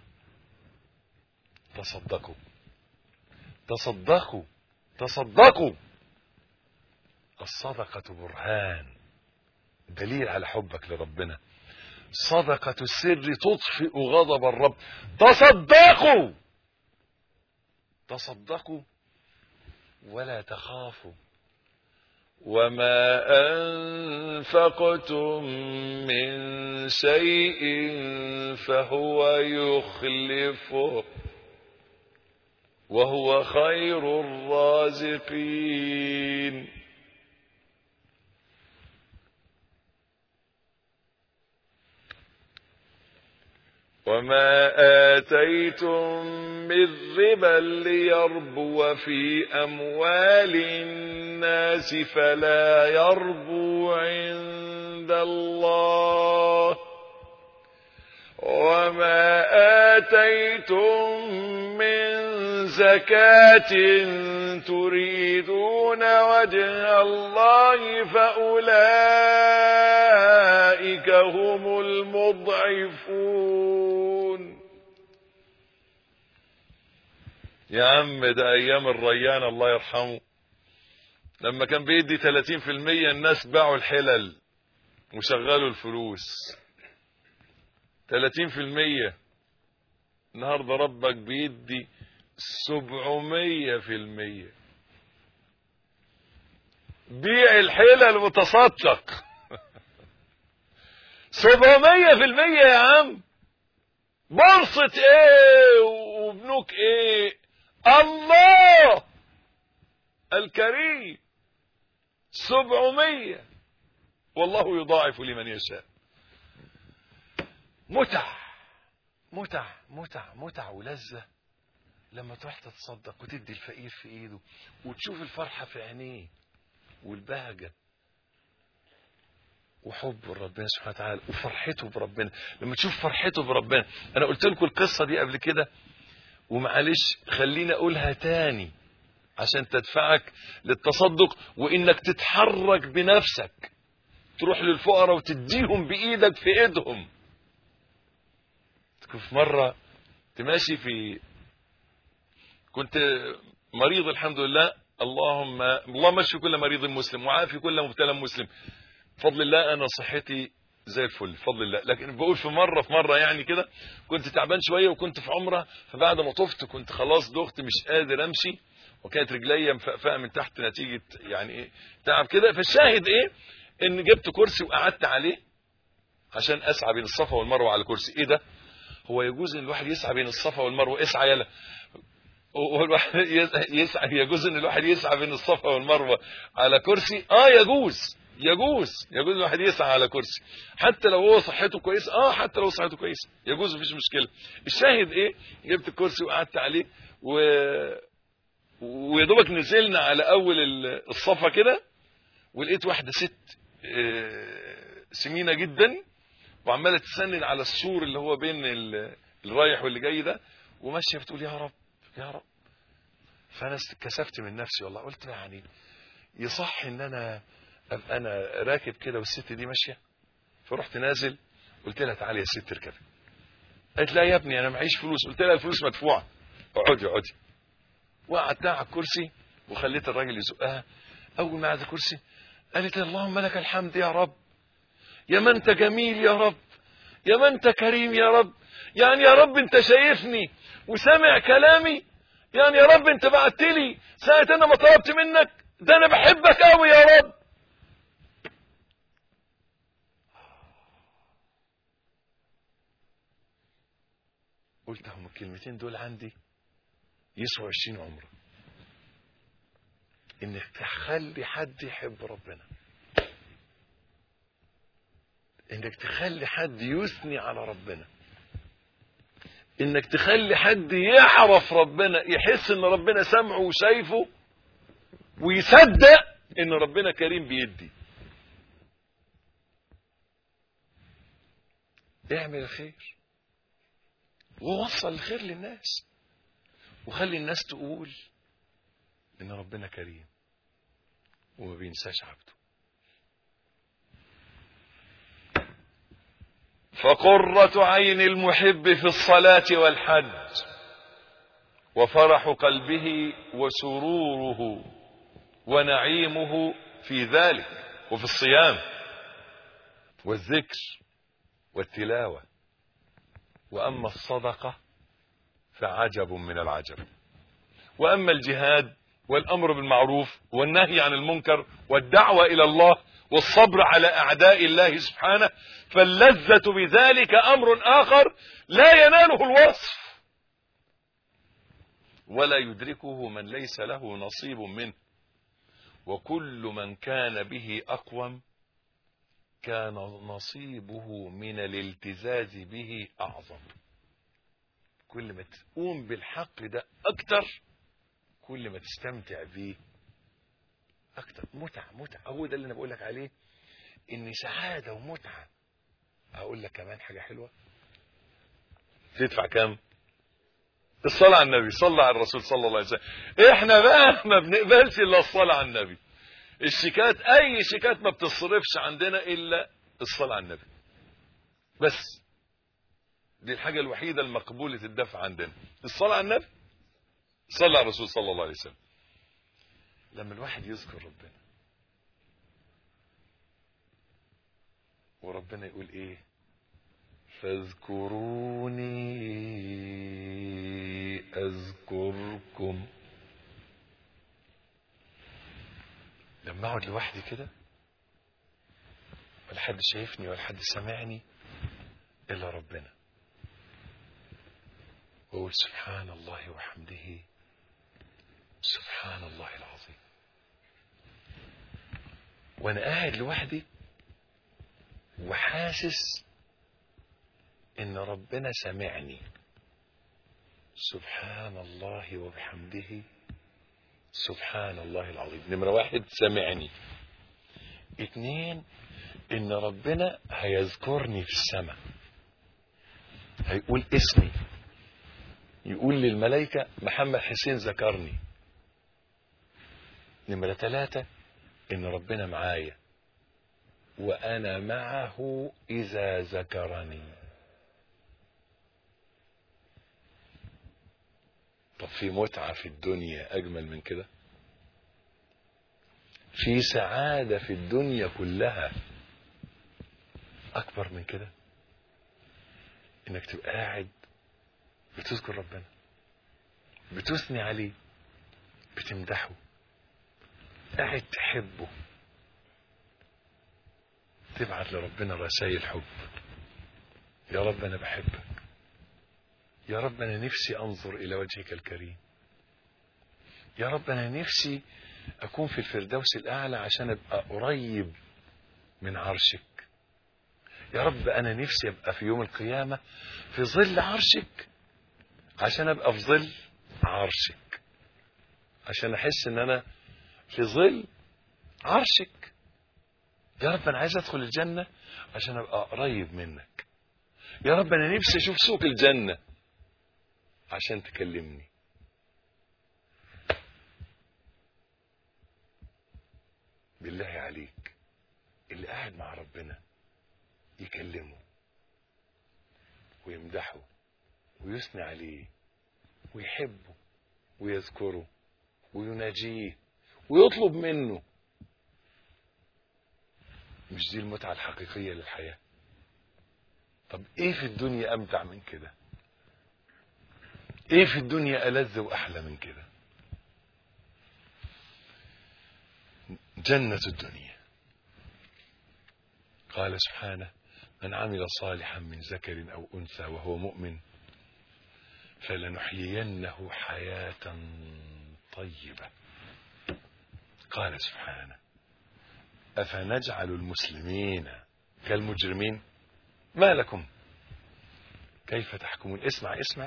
تصدقوا تصدقوا تصدقوا الصدقة برهان دليل على حبك لربنا صدقة السر تطفئ غضب الرب تصدقوا تصدقوا ولا تخافوا وما أنفقتم من شيء فهو يخلفه وهو خير الرازقين وما آتيتم من ربا ليربو في أموال الناس فلا يربو عند الله وما آتيتم من زكاة تريدون وجه الله فأولئك هم المضعفون يا عم ده أيام الريان الله يرحمه لما كان بيدي 30% الناس باعوا الحلل وشغلوا الفلوس 30% النهارده ربك بيدي 700% بيع الحلل وتصدق 700% يا عم بورصة ايه وبنوك ايه الله الكريم 700 والله يضاعف لمن يشاء متع متع متع متع ولذة لما تروح تتصدق وتدي الفقير في ايده وتشوف الفرحة في عينيه والبهجة وحب ربنا سبحانه وتعالى وفرحته بربنا لما تشوف فرحته بربنا انا قلت لكم القصة دي قبل كده ومعلش خليني اقولها تاني عشان تدفعك للتصدق وانك تتحرك بنفسك تروح للفقراء وتديهم بايدك في ايدهم في مرة تماشي في كنت مريض الحمد لله اللهم اللهم اشفي كل مريض مسلم وعافي كل مبتلى مسلم بفضل الله انا صحتي زي الفل بفضل الله لكن بقول في مرة في مرة يعني كده كنت تعبان شوية وكنت في عمرة فبعد ما طفت كنت خلاص دخت مش قادر امشي وكانت رجليا مفقفقه من تحت نتيجة يعني ايه تعب كده فالشاهد ايه ان جبت كرسي وقعدت عليه عشان اسعى بين الصفا والمروه على الكرسي ايه ده هو يجوز ان الواحد يسعى بين الصفا والمروه اسعى يلا والواحد يسعى يجوز ان الواحد يسعى بين الصفا والمروه على كرسي اه يجوز يجوز يجوز الواحد يسعى على كرسي حتى لو هو صحته كويسه اه حتى لو صحته كويسه يجوز مفيش مشكله الشاهد ايه جبت الكرسي وقعدت عليه و ويا دوبك نزلنا على اول الصفه كده ولقيت واحده ست سمينه جدا وعماله تسند على السور اللي هو بين الرايح واللي جاي ده وماشيه بتقول يا رب يا رب فانا اتكسفت من نفسي والله قلت يعني يصح ان انا ابقى انا راكب كده والست دي ماشيه فرحت نازل قلت لها تعالي يا ست اركبي قالت لا يا ابني انا معيش فلوس قلت لها الفلوس مدفوعه اقعدي اقعدي وقعدتها على الكرسي وخليت الراجل يزقها اول ما قعد الكرسي قالت اللهم لك الحمد يا رب يا ما انت جميل يا رب يا ما انت كريم يا رب يعني يا رب انت شايفني وسامع كلامي يعني يا رب انت بعت لي ساعة انا ما طلبت منك ده انا بحبك قوي يا رب قلت هم الكلمتين دول عندي يسوى عشرين عمره انك تخلي حد يحب ربنا انك تخلي حد يثني على ربنا انك تخلي حد يعرف ربنا يحس ان ربنا سمعه وشايفه ويصدق ان ربنا كريم بيدي اعمل الخير ووصل الخير للناس وخلي الناس تقول ان ربنا كريم وما بينساش عبده فقرة عين المحب في الصلاة والحج وفرح قلبه وسروره ونعيمه في ذلك وفي الصيام والذكر والتلاوة وأما الصدقة فعجب من العجب وأما الجهاد والأمر بالمعروف والنهي عن المنكر والدعوة إلى الله والصبر على أعداء الله سبحانه فاللذة بذلك أمر آخر لا يناله الوصف ولا يدركه من ليس له نصيب منه وكل من كان به أقوم كان نصيبه من الالتزاز به أعظم كل ما تقوم بالحق ده أكتر كل ما تستمتع بيه أكتر متعة متعة هو ده اللي أنا بقول لك عليه إن سعادة ومتعة أقول لك كمان حاجة حلوة تدفع كام الصلاة على النبي صلى على الرسول صلى الله عليه وسلم احنا بقى ما بنقبلش الا الصلاة على النبي الشيكات اي شيكات ما بتصرفش عندنا الا الصلاة على النبي بس دي الحاجة الوحيدة المقبولة الدفع عندنا الصلاة على النبي صلى على الرسول صلى الله عليه وسلم لما الواحد يذكر ربنا وربنا يقول ايه فاذكروني اذكركم لما اقعد لوحدي كده ولا حد شايفني ولا حد سامعني الا ربنا واقول سبحان الله وحمده سبحان الله العظيم وانا قاعد لوحدي وحاسس ان ربنا سمعني سبحان الله وبحمده سبحان الله العظيم نمرة واحد سمعني اتنين ان ربنا هيذكرني في السماء هيقول اسمي يقول للملائكة محمد حسين ذكرني نمرة ثلاثة ان ربنا معايا وانا معه اذا ذكرني طب في متعة في الدنيا اجمل من كده في سعادة في الدنيا كلها اكبر من كده انك تبقى قاعد بتذكر ربنا بتثني عليه بتمدحه قاعد تحبه تبعت لربنا رسائل حب يا رب انا بحبك يا رب انا نفسي انظر الى وجهك الكريم يا رب انا نفسي اكون في الفردوس الاعلى عشان ابقى قريب من عرشك يا رب انا نفسي ابقى في يوم القيامه في ظل عرشك عشان ابقى في ظل عرشك عشان احس ان انا في ظل عرشك يا رب انا عايز ادخل الجنة عشان ابقى قريب منك يا رب انا نفسي اشوف سوق الجنة عشان تكلمني بالله عليك اللي قاعد مع ربنا يكلمه ويمدحه ويثني عليه ويحبه ويذكره ويناجيه ويطلب منه مش دي المتعة الحقيقية للحياة طب ايه في الدنيا امتع من كده ايه في الدنيا ألذ واحلى من كده جنة الدنيا قال سبحانه من عمل صالحا من ذكر أو أنثى وهو مؤمن فلنحيينه حياة طيبة قال سبحانه أفنجعل المسلمين كالمجرمين ما لكم كيف تحكمون اسمع اسمع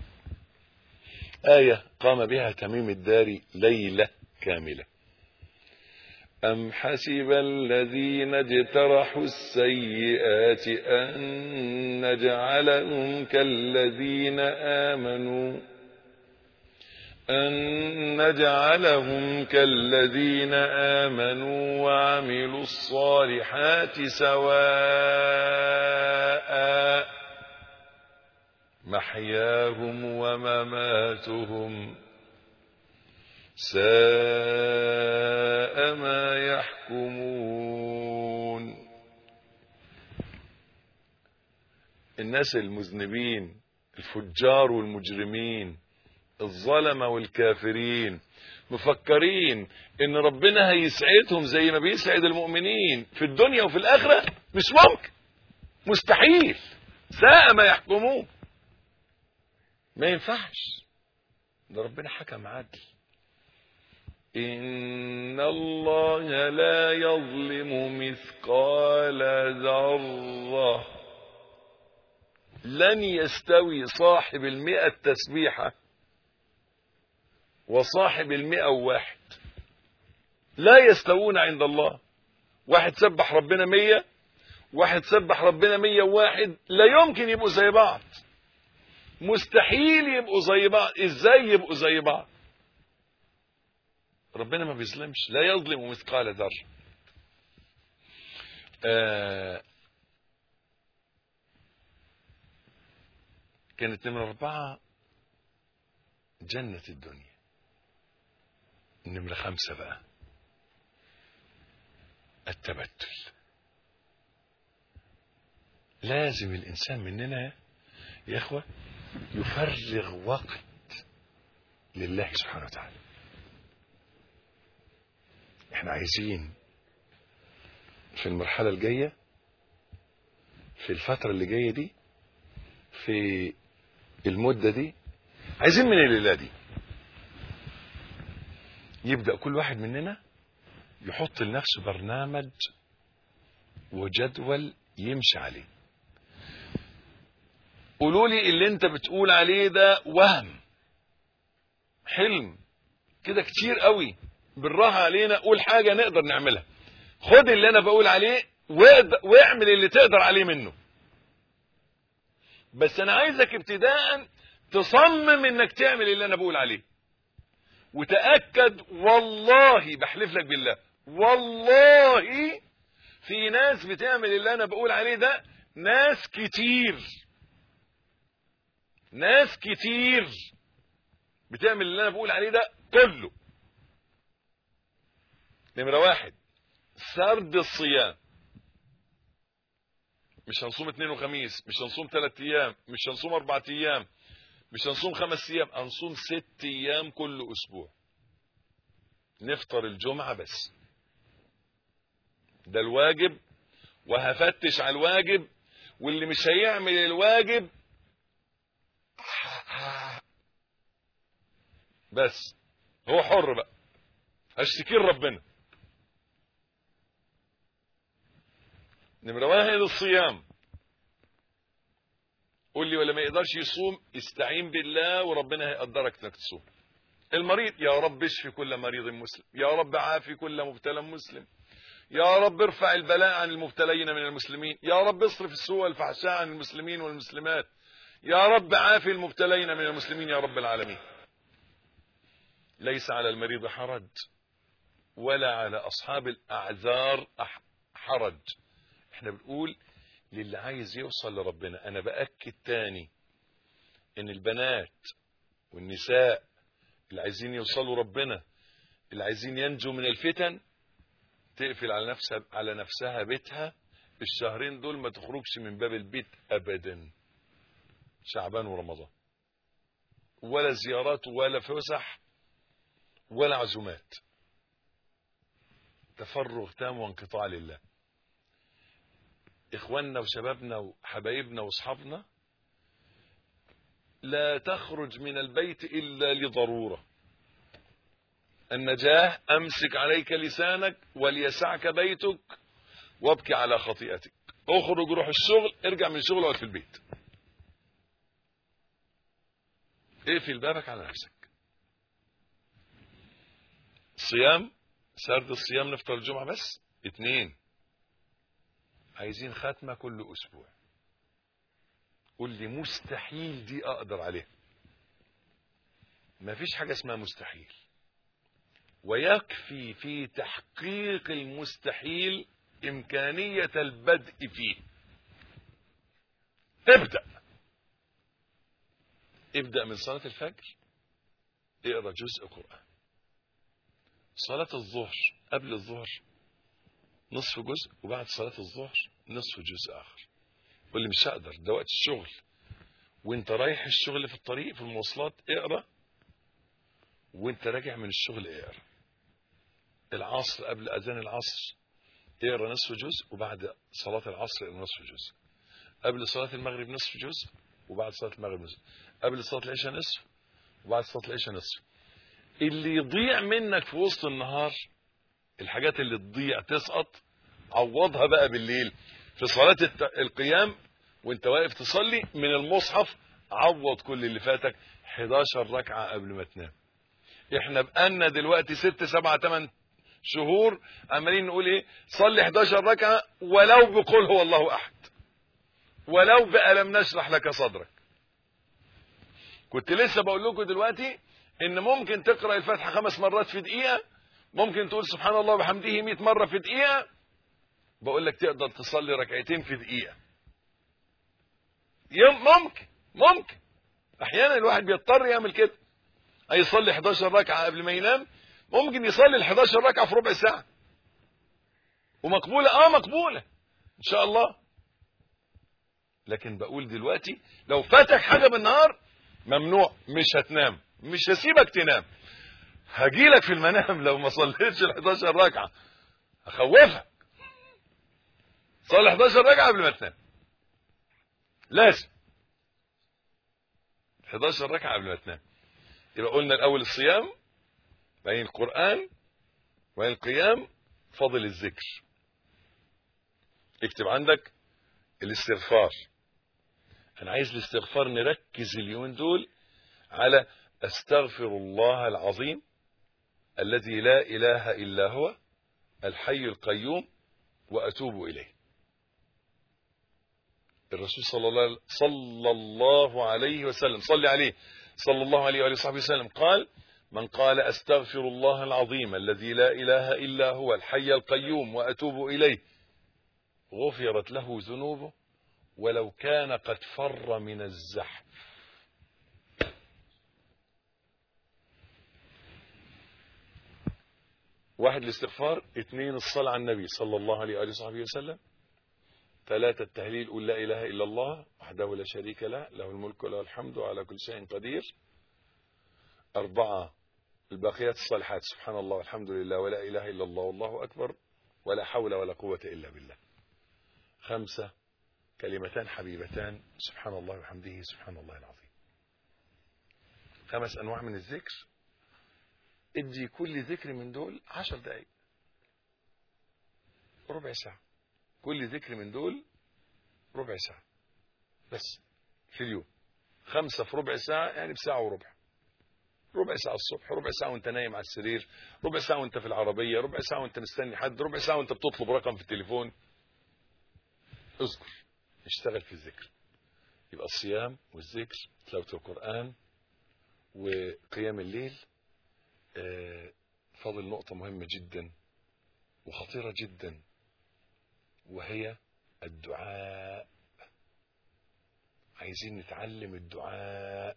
آية قام بها تميم الداري ليلة كاملة أم حسب الذين اجترحوا السيئات أن نجعلهم كالذين آمنوا أن نجعلهم كالذين آمنوا وعملوا الصالحات سواء محياهم ومماتهم ساء ما يحكمون الناس المذنبين الفجار والمجرمين الظلمة والكافرين مفكرين ان ربنا هيسعدهم زي ما بيسعد المؤمنين في الدنيا وفي الاخرة مش ممكن مستحيل ساء ما يحكمون ما ينفعش ده ربنا حكم عدل إن الله لا يظلم مثقال ذرة لن يستوي صاحب المئة تسبيحة وصاحب المئة واحد لا يستوون عند الله واحد سبح ربنا مية واحد سبح ربنا مية واحد لا يمكن يبقوا زي بعض مستحيل يبقوا زي بعض ازاي يبقوا زي بعض ربنا ما بيظلمش لا يظلم مثقال ذرة آه كانت نمرة أربعة جنة الدنيا نمرة خمسة بقى التبتل لازم الإنسان مننا يا إخوة يفرغ وقت لله سبحانه وتعالى احنا عايزين في المرحلة الجاية في الفترة اللي جاية دي في المدة دي عايزين من الليلة دي يبدأ كل واحد مننا يحط لنفسه برنامج وجدول يمشي عليه قولوا لي اللي انت بتقول عليه ده وهم حلم كده كتير قوي بالراحة علينا قول حاجة نقدر نعملها خد اللي انا بقول عليه واعمل اللي تقدر عليه منه بس انا عايزك ابتداء تصمم انك تعمل اللي انا بقول عليه وتأكد والله بحلف لك بالله والله في ناس بتعمل اللي انا بقول عليه ده ناس كتير ناس كتير بتعمل اللي انا بقول عليه ده كله نمرة واحد سرد الصيام مش هنصوم اثنين وخميس مش هنصوم ثلاث ايام مش هنصوم اربع ايام مش هنصوم خمس ايام هنصوم ست ايام كل اسبوع نفطر الجمعة بس ده الواجب وهفتش على الواجب واللي مش هيعمل الواجب بس هو حر بقى هشتكي ربنا نمرة واحد الصيام قول لي ولا ما يقدرش يصوم استعين بالله وربنا هيقدرك انك تصوم المريض يا رب اشفي كل مريض مسلم يا رب عافي كل مبتلى مسلم يا رب ارفع البلاء عن المبتلين من المسلمين يا رب اصرف السوء والفحشاء عن المسلمين والمسلمات يا رب عافي المبتلين من المسلمين يا رب العالمين ليس على المريض حرج ولا على أصحاب الأعذار حرج احنا بنقول للي عايز يوصل لربنا أنا بأكد تاني إن البنات والنساء اللي عايزين يوصلوا ربنا اللي عايزين ينجوا من الفتن تقفل على نفسها على نفسها بيتها الشهرين دول ما تخرجش من باب البيت ابدا شعبان ورمضان ولا زيارات ولا فسح ولا عزومات تفرغ تام وانقطاع لله اخواننا وشبابنا وحبايبنا واصحابنا لا تخرج من البيت الا لضروره النجاه امسك عليك لسانك وليسعك بيتك وابكي على خطيئتك اخرج روح الشغل ارجع من الشغل واقعد في البيت اقفل بابك على نفسك صيام سرد الصيام نفطر الجمعة بس اتنين عايزين ختمة كل اسبوع قول لي مستحيل دي اقدر عليها مفيش حاجة اسمها مستحيل ويكفي في تحقيق المستحيل إمكانية البدء فيه ابدأ ابدأ من صلاة الفجر اقرأ جزء قرآن صلاة الظهر قبل الظهر نصف جزء وبعد صلاة الظهر نصف جزء آخر واللي مش هقدر ده وقت الشغل وانت رايح الشغل في الطريق في المواصلات اقرأ وانت راجع من الشغل اقرأ العصر قبل أذان العصر اقرا نصف جزء وبعد صلاة العصر اقرا نصف جزء قبل صلاة المغرب نصف جزء وبعد صلاة المغرب نصف قبل صلاة العشاء نصف وبعد صلاة العشاء نصف اللي يضيع منك في وسط النهار الحاجات اللي تضيع تسقط عوضها بقى بالليل في صلاة القيام وانت واقف تصلي من المصحف عوض كل اللي فاتك 11 ركعة قبل ما تنام احنا بقالنا دلوقتي 6 7 8 شهور عمالين نقول ايه صلي 11 ركعه ولو بقول هو الله احد ولو بألم نشرح لك صدرك كنت لسه بقول لكم دلوقتي ان ممكن تقرا الفاتحه خمس مرات في دقيقه ممكن تقول سبحان الله وبحمده 100 مره في دقيقه بقول لك تقدر تصلي ركعتين في دقيقه ممكن ممكن احيانا الواحد بيضطر يعمل كده هيصلي 11 ركعه قبل ما ينام ممكن يصلي ال 11 ركعه في ربع ساعه ومقبوله اه مقبوله ان شاء الله لكن بقول دلوقتي لو فاتك حاجه بالنهار ممنوع مش هتنام مش هسيبك تنام هجيلك في المنام لو ما صليتش ال 11 ركعه هخوفك صلي 11 ركعه قبل ما تنام لازم 11 ركعه قبل ما تنام يبقى قلنا الاول الصيام بعدين القرآن وبعدين القيام فضل الذكر اكتب عندك الاستغفار انا عايز الاستغفار نركز اليومين دول على استغفر الله العظيم الذي لا اله الا هو الحي القيوم واتوب اليه الرسول صلى الله صلى الله عليه وسلم صلي عليه صلى الله عليه وآله وصحبه وسلم قال من قال استغفر الله العظيم الذي لا اله الا هو الحي القيوم واتوب اليه غفرت له ذنوبه ولو كان قد فر من الزحف واحد الاستغفار اثنين الصلاة على النبي صلى الله عليه وآله وصحبه وسلم ثلاثة التهليل قل لا إله إلا الله وحده لا شريك له له الملك وله الحمد وعلى كل شيء قدير أربعة الباقيات الصالحات سبحان الله والحمد لله ولا إله إلا الله والله أكبر ولا حول ولا قوة إلا بالله خمسة كلمتان حبيبتان سبحان الله وحمده سبحان الله العظيم خمس أنواع من الذكر ادي كل ذكر من دول عشر دقايق ربع ساعة كل ذكر من دول ربع ساعة بس في اليوم خمسة في ربع ساعة يعني بساعة وربع ربع ساعة الصبح ربع ساعة وانت نايم على السرير ربع ساعة وانت في العربية ربع ساعة وانت مستني حد ربع ساعة وانت بتطلب رقم في التليفون اذكر اشتغل في الذكر يبقى الصيام والذكر تلاوة القرآن وقيام الليل آه، فاضل نقطة مهمة جدا وخطيرة جدا وهي الدعاء عايزين نتعلم الدعاء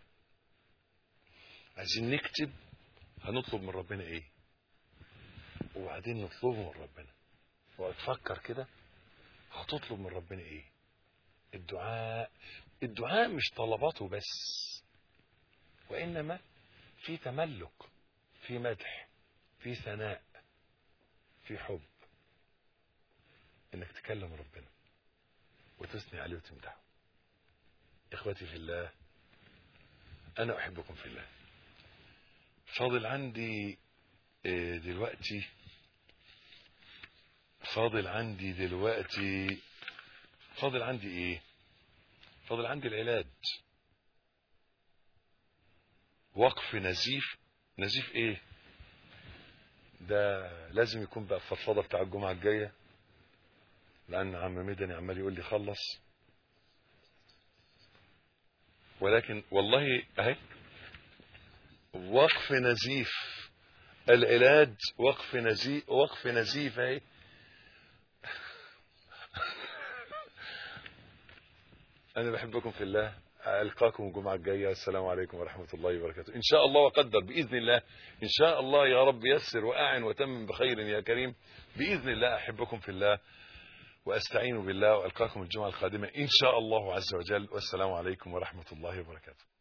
عايزين نكتب هنطلب من ربنا ايه وبعدين نطلبه من ربنا وتفكر كده هتطلب من ربنا ايه الدعاء الدعاء مش طلباته بس وانما في تملك في مدح في ثناء في حب انك تكلم ربنا وتثني عليه وتمدحه اخوتي في الله انا احبكم في الله فاضل عندي آه، دلوقتي فاضل عندي دلوقتي فاضل عندي ايه فاضل عندي العلاج وقف نزيف نزيف ايه ده لازم يكون بقى الفضفضه بتاع الجمعه الجايه لان عم مدني عمال يقول لي خلص ولكن والله اهي وقف نزيف العلاج وقف نزيف وقف نزيف اهي انا بحبكم في الله القاكم الجمعه الجايه السلام عليكم ورحمه الله وبركاته ان شاء الله وقدر باذن الله ان شاء الله يا رب يسر واعن وتمم بخير يا كريم باذن الله احبكم في الله واستعين بالله والقاكم الجمعه القادمه ان شاء الله عز وجل والسلام عليكم ورحمه الله وبركاته